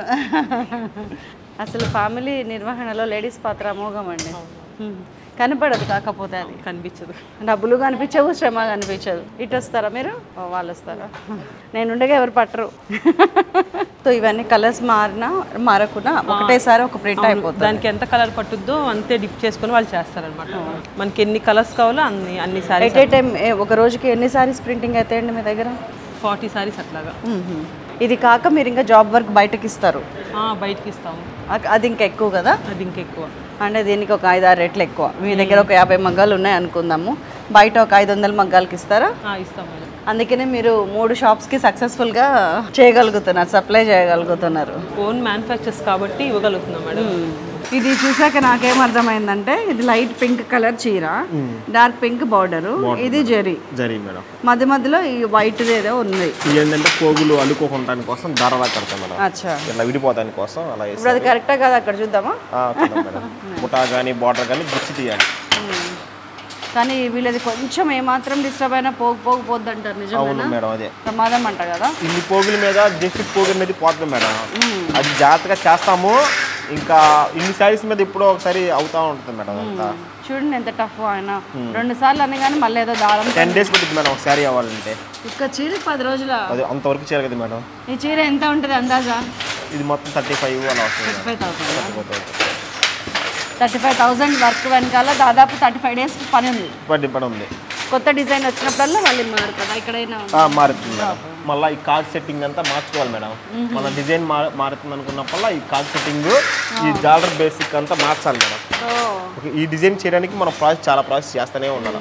A: అసలు ఫ్యామిలీ నిర్వహణలో లేడీస్ పాత్ర అమోఘం అండి హ్మ్. కనపడదు కాకపోతే అది
B: కనిపించదు
A: డబ్బులు కనిపించవు శ్రమ కనిపించదు ఇటు వస్తారా మీరు ఓ, వాళ్ళు వస్తారా నేను ఉండగా ఎవరు పట్టరు సో ఇవన్నీ కలర్స్ మారినా మారకుండా ఒకటేసారి ఒక ప్రింట్ అయిపోతుంది
B: దానికి ఎంత కలర్ పట్టుద్దో అంతే డిప్ చేసుకొని వాళ్ళు చేస్తారనమాట మనకి ఎన్ని కలర్స్ కావాలో అన్ని అన్ని సారీస్
A: ఎట్ ఏ టైం ఒక రోజుకి ఎన్ని సారీస్ ప్రింటింగ్ అవుతాయండి మీ దగ్గర
B: ఫార్టీ సారీస్ అట్లాగా
A: మ్మ్. ఇది కాక మీరు ఇంకా జాబ్ వర్క్ బయటకి ఇస్తారు
B: ఆ, బయటికి ఇస్తాము
A: అ- అది ఇంకా ఎక్కువ కదా
B: అది ఇంకెక్కువ
A: అంటే దీనికి ఒక ఐదు ఆరు రెట్లు ఎక్కువ మీ దగ్గర ఒక యాభై మగ్గాలు ఉన్నాయి అనుకుందాము బయట ఒక ఐదు వందల మగ్గాలకి ఇస్తారా
B: ఆ, ఇస్తాం మేడం
A: అందుకనే మీరు మూడు షాప్స్కి సక్సెస్ఫుల్గా చేయగలుగుతున్నారు సప్లై చేయగలుగుతున్నారు
B: ఓన్ మ్యానుఫ్యాక్చర్స్ కాబట్టి ఇవ్వగలుగుతున్నాం మేడం
A: ఇది చూసాక నాకేం అర్థమైందంటే ఇది లైట్ పింక్ కలర్ చీర డార్క్ పింక్ బార్డర్ ఇది జెరీ
C: జరీ మేడం
A: మధ్య మధ్యలో ఈ వైట్ ఏదో ఉంది
C: ఇది ఏంటంటే పోగులు అల్లుకోకుండా కోసం దారాలా కడతాం మేడం
A: అచ్చా
C: ఇట్లా విడిపోతాని కోసం అలా వేస్తాం
A: ఇప్పుడు అది కరెక్టా కదా అక్కడ చూద్దామా
C: ఆ, చూద్దాం మేడం ముఠా కానీ బార్డర్ కానీ గుచ్చి తీయాలి
A: కానీ వీళ్ళది కొంచెం ఏమాత్రం డిస్టర్బ్ అయినా పోగు పోగు పోద్ది అంటారు నిజమేనా
C: అవును మేడం అదే
A: ప్రమాదం అంట కదా
C: ఇన్ని పోగుల మీద జస్ట్ పోగుల మీద పోతుంది మేడం అది జాగ్రత్తగా చేస్తాము ఇంకా ఇన్ని శారీస్ మీద ఎప్పుడో ఒకసారి అవుతా ఉంటుంది మేడం అంతా
A: చూడండి ఎంత టఫ్ ఆయన రెండు సార్లు అనగానే మళ్ళీ ఏదో దారం
C: టెన్ డేస్ పడుతుంది మేడం ఒక శారీ అవ్వాలంటే
A: ఒక్క చీరకి పది రోజుల
C: అది అంతవరకు చేయాలి కదా మేడం
A: ఈ చీర ఎంత ఉంటుంది అందాజా
C: ఇది మొత్తం థర్టీ ఫైవ్ అలా వస్తుంది మేడం.
A: ఫైవ్ థౌసండ్
C: పోతుంది.
A: థర్టీ ఫైవ్ థౌసండ్ వర్క్ వెనకాల దాదాపు థర్టీ ఫైవ్ డేస్ పని ఉంది
C: ఇప్పటి ఇప్పటి ఉంది
A: కొత్త డిజైన్ వచ్చినప్పుడల్లా మళ్ళీ మారుతుందా ఎక్కడైనా
C: ఆ, మారుతుంది మేడం మళ్ళీ ఈ కార్డ్ సెట్టింగ్ అంతా మార్చుకోవాలి మేడం మన డిజైన్ మారుతుంది అనుకున్నప్పుడల్లా ఈ కార్డ్ సెట్టింగ్ ఈ జాలర్ బేసిక్ అంతా మార్చాలి మేడం
A: ఓ
C: ఓకే, ఈ డిజైన్ చేయడానికి మనం ప్రాసెస్ చాలా ప్రాసెస్ చేస్తూనే ఉండాలి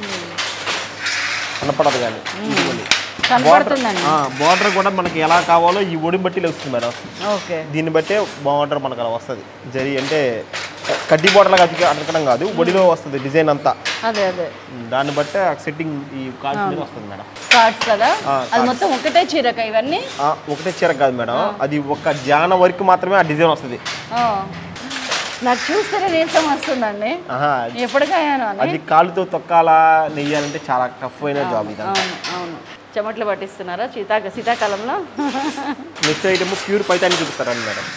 C: కనపడదు కానీ ఇదిగోండి.
A: కనపడుతుందండి
C: బార్డర్ కూడా మనకి ఎలా కావాలో ఈ ఒడి బట్టి వస్తుంది మేడం
A: ఓకే
C: దీన్ని బట్టే బార్డర్ మనకు అలా వస్తుంది జరి అంటే కడ్డీ బార్డర్ అతికి అతకడం కాదు ఒడిలో వస్తుంది డిజైన్ అంతా
A: అదే అదే
C: దాన్ని బట్టే సెట్టింగ్ ఈ కార్డ్ మీద వస్తుంది మేడం
A: కార్డ్స్ కదా
C: ఆ,
A: అది మొత్తం ఒకటే చీరక ఇవన్నీ
C: ఆ, ఒకటే చీర కాదు మేడం అది ఒక జాన వరకు మాత్రమే ఆ డిజైన్ వస్తుంది
A: ఓ. నాకు చూస్తేనే నీరసం వస్తుందండి
C: ఆహా,
A: ఎప్పటికయ్యాను అని
C: అది కాలుతో తొక్కాలా నెయ్యాలంటే చాలా టఫ్ అయిన జాబ్ ఇది
A: అవును అవును చెమట్లు పట్టిస్తున్నారా శీతాక శీతాకాలంలో
C: నెక్స్ట్ ఐటమ్ ప్యూర్ పైతాని చూపిస్తారండి మేడం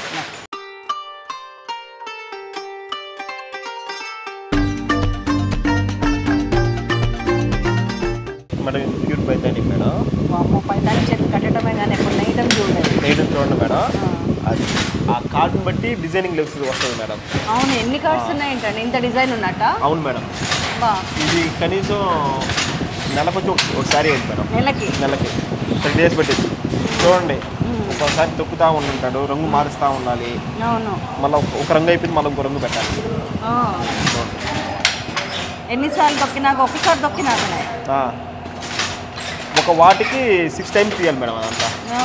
C: మేడం ఇది ప్యూర్ పైతాని మేడం
A: అమ్మ పైతాని చెట్లు కట్టడమే కానీ ఎప్పుడు నెయ్యడం చూడలేదు
C: నేయడం చూడండి మేడం అది ఆ కార్డుని బట్టి డిజైనింగ్ లెవెల్స్ వస్తుంది మేడం
A: అవును ఎన్ని కార్డ్స్ ఉన్నాయేంటండి ఇంత డిజైన్ ఉన్నట్ట
C: అవును మేడం
A: బా
C: ఇది కనీసం నెలకొచ్చి ఒక- ఒకసారి అయింది మేడం
A: నెలకి
C: నెలకి త్రీ డేస్ పెట్టేసి చూడండి ఒక్కొక్కసారి తొక్కుతా ఉంటుంటాడు రంగు మారుస్తూ ఉండాలి
A: అవును
C: మళ్ళీ ఒక రంగు అయిపోయింది మళ్ళీ ఇంకో రంగు పెట్టాలి
A: ఆ. ఎన్నిసార్లు దొక్కినాక ఒకసారి దొక్కినాకనే
C: ఆ. ఒక వాటికి సిక్స్ టైమ్స్ తీయాలి మేడం అదంతా
A: ఆ.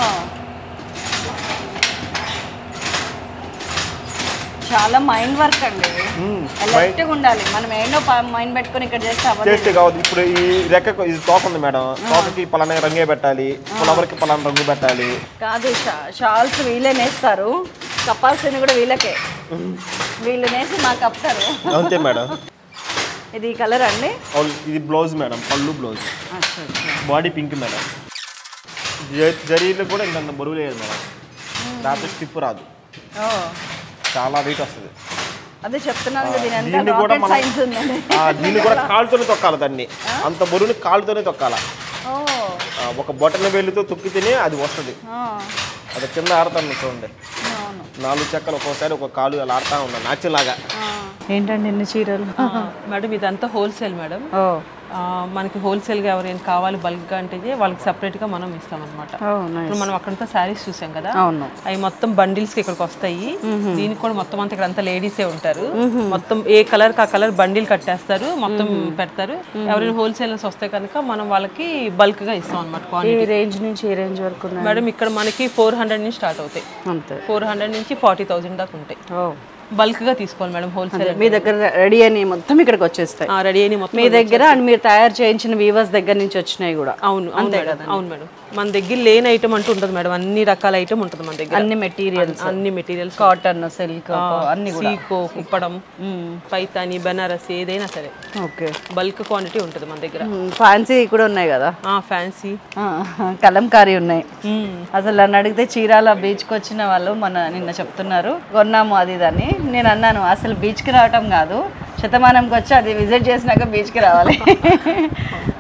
A: చాలా మైండ్ వర్క్ అండి
C: మ్మ్.
A: అలర్ట్గా ఉండాలి మనం ఏంటో మైండ్ పెట్టుకొని ఇక్కడ చేస్తే అవ్వదు
C: చేస్తే కావద్దు ఇప్పుడు ఈ రెక్కకు ఇది తోక ఉంది మేడం తోకకి పలానా రంగే పెట్టాలి ఫ్లవర్కి పలానా రంగు పెట్టాలి
A: కాదు షా- షాల్స్ వీళ్ళే నేస్తారు కప్పాల్సింది కూడా వీళ్ళకే వీళ్ళు నేసి మాకు కప్తారు
C: అంతే మేడం
A: ఇది ఈ కలర్ అండి
C: అవును, ఇది బ్లౌజ్ మేడం పళ్ళు బ్లౌజ్ బాడీ పింక్ మేడం జ- జరీలో కూడా ఇంకంత బరువు లేదు మేడం రాత్రి స్టిప్ రాదు
A: ఓ
C: చాలా వెయిట్ వస్తుంది
A: అదే చెప్తున్నాను కదా దీని ఎంత
C: దీన్ని కూడా
A: రాకెట్
C: మనం
A: సైన్స్ ఉందండి
C: ఆ, దీన్ని కూడా కాలుతోనే తొక్కాలి దాన్ని అంత బరువుని కాలుతోనే తొక్కాల
A: ఓ
C: ఆ, ఒక బొటన వేలుతో తొక్కితేనే అది వస్తుంది
A: ఆ,
C: అది కింద ఆడుతాను చూడండి
A: అవును
C: నాలుగు చెక్కలు ఒక్కోసారి ఒక కాలు అలా ఆడుతూ ఉన్నాను నాచులాగా లాగా
A: ఏంటండి ఎన్ని చీరలు
B: మేడం ఇదంతా హోల్సేల్ మేడం
A: ఓ
B: ఆ, మనకి హోల్సేల్గా ఎవరైనా కావాలి బల్క్గా అంటే వాళ్ళకి సపరేట్గా మనం ఇస్తామన్నమాట
A: ఓ నైస్
B: ఇప్పుడు మనం అక్కడంతా శారీస్ చూసాం కదా
A: అవును
B: అవి మొత్తం బండిల్స్ ఇక్కడికి వస్తాయి దీనికి కూడా మొత్తం అంతా ఇక్కడ అంతా లేడీసే ఉంటారు మొత్తం ఏ కలర్ ఆ కలర్ బండిల్ కట్టేస్తారు మొత్తం పెడతారు ఎవరైనా హోల్సేలర్స్ వస్తే కనుక మనం వాళ్ళకి బల్క్ గా ఇస్తాం అనమాట
A: ఈ
B: క్వాంటిటీ
A: రేంజ్ నుంచి ఈ రేంజ్ వరకు ఉన్నాయి
B: మేడం ఇక్కడ మనకి ఫోర్ హండ్రెడ్ నుంచి స్టార్ట్ అవుతాయి
A: అంతే
B: ఫోర్ హండ్రెడ్ నుంచి ఫార్టీ థౌసండ్ దాకా ఉంటాయి
A: ఓ
B: బల్క్ గా తీసుకోవాలి మేడం హోల్సేల్
A: మీ దగ్గర రెడీ అని మొత్తం ఇక్కడికి వచ్చేస్తాయి
B: రెడీ అయిన మొత్తం
A: మీ దగ్గర అండ్ మీరు తయారు చేయించిన వీవర్స్ దగ్గర నుంచి వచ్చినాయి కూడా
B: అవును అవును మేడం అవును మేడం మన దగ్గర లేని ఐటమ్ అంటూ ఉంటుంది మేడం అన్ని రకాల ఐటమ్ ఉంటుంది మన దగ్గర
A: అన్ని మెటీరియల్స్
B: అన్ని మెటీరియల్స్
A: కాటన్ సిల్క్ అన్ని కూడా
B: సీకో కుప్పడం పైతాని బనారస్ ఏదైనా సరే
A: ఓకే
B: బల్క్ క్వాంటిటీ ఉంటుంది మన దగ్గర
A: ఫ్యాన్సీ కూడా ఉన్నాయి కదా
B: ఫ్యాన్సీ
A: ఆ, కలంకారీ ఉన్నాయి అసలు నన్ను అడిగితే చీరాల బీచ్కి వచ్చిన వాళ్ళు మన నిన్న చెప్తున్నారు కొన్నాము అది ఇదని నేను అన్నాను అసలు బీచ్కి రావటం కాదు శతమానంకి వచ్చి అది విజిట్ చేసినాక బీచ్కి రావాలి